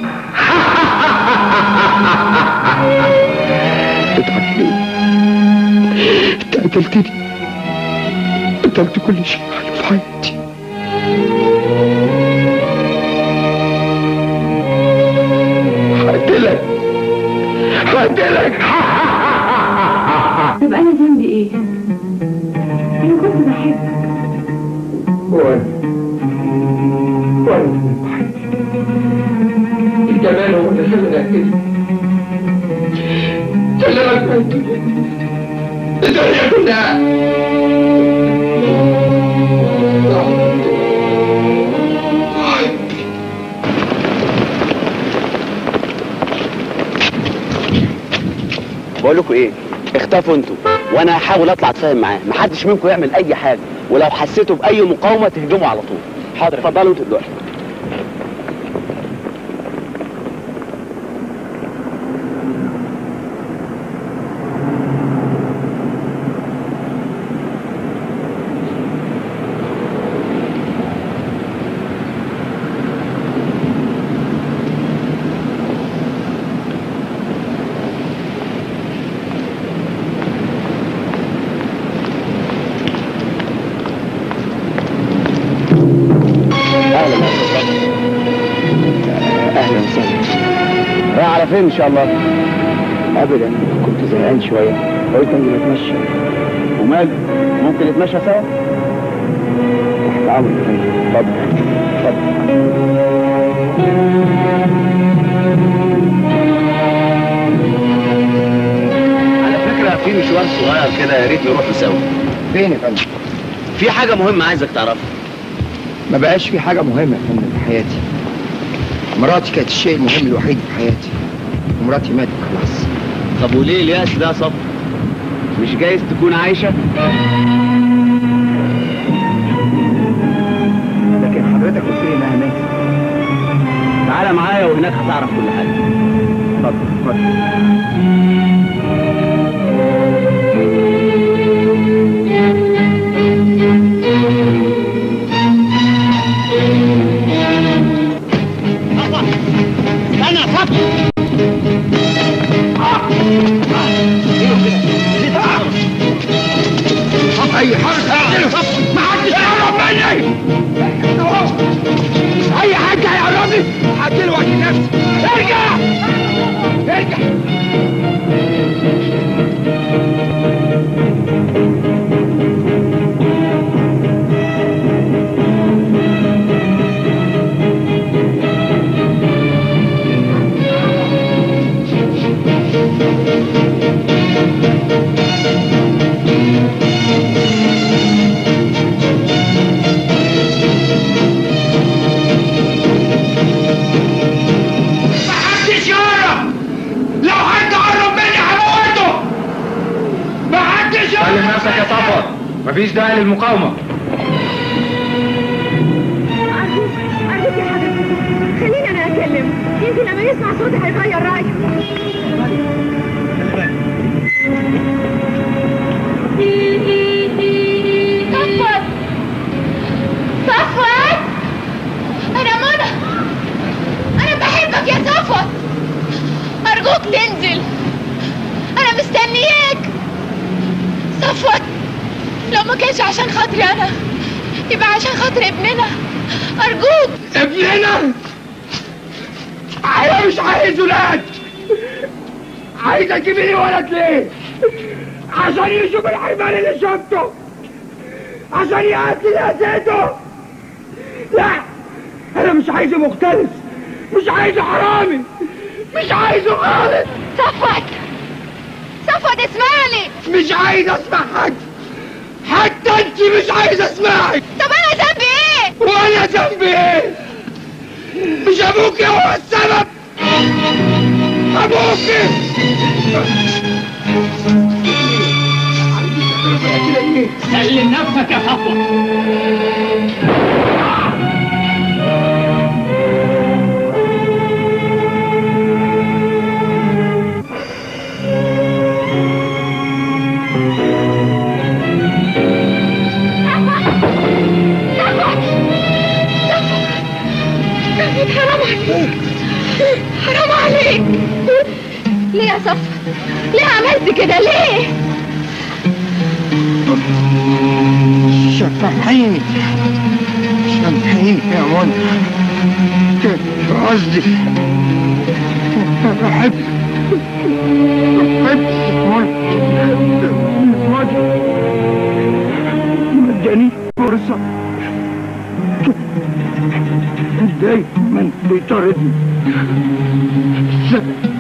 تضحك ليه انت قتلتني قتلت كل شيء حلو في حياتي هقتلك هقتلك طب انا ذنبي ايه؟ انا كنت بحبك وانا وانا بحبك الجمال هو اللي خلاني اقتل كلامك ما الدنيا الدنيا كلها بقول لكم ايه اختفوا انتوا وانا هحاول اطلع اتفاهم معاه محدش منكم يعمل اي حاجه ولو حسيتوا باي مقاومه تهجموا على طول حاضر اتفضلوا انتوا دلوقتي اهلا اهلا وسهلا رايح على فين ان شاء الله ابدا كنت زهقان شويه قلت انزل اتمشى ومال ممكن نتمشى سوا تحت امرك يا فندم. اتفضل اتفضل على فكره في مشوار صغير كده يا ريت نروح سوا فين يا فندم؟ في حاجه مهمه عايزك تعرفها ما بقاش في حاجة مهمة يا فندم في حياتي مراتي كانت الشيء المهم الوحيد في حياتي ومراتي ماتت خلاص طب وليه الياس ده يا صبر مش جايز تكون عايشه لكن حضرتك قلت لي انها ماتت تعالى معايا وهناك هتعرف كل حاجه اتفضل اتفضل انا فاضي اي حاجه اعمله ما حدش يقرب مني اي حد هيقرب لي هديله وقت نفسي ارجع ارجع محدش يقرب لو حد قرب مني هموته محدش يقرب سلم نفسك يا صفوت مفيش داعي للمقاومه أرجوك أرجوك يا حبيبتي خليني أنا أتكلم يمكن لما يسمع صوتي هيغير رأيه صفوت صفوت أنا منى أنا بحبك يا صفوت أرجوك تنزل أنا مستنياك صفوت لو ما كانش عشان خاطري أنا يبقى عشان خاطر ابننا أرجوك ابننا انا مش عايز ولاد عايز اجيب لي ولد ليه عشان يشوف الحمار اللي شفته عشان يقتل اللي اذيته لا انا مش عايزه مختلف مش عايزه حرامي مش عايزه خالص صفوت صفوت اسمعني مش عايز اسمع حد حتى انت مش عايز اسمعك طب أنا ذنبي إيه؟ وانا ذنبي ايه مش ابوك هو السبب ابوك سلم نفسك يا صفوت حرام عليك حرام عليك ليه يا صفوت ليه عملت كده ليه سامحيني سامحيني يا منى كان قصدي بحبك بحبك يا منى اداني فرصة دايما بيطاردني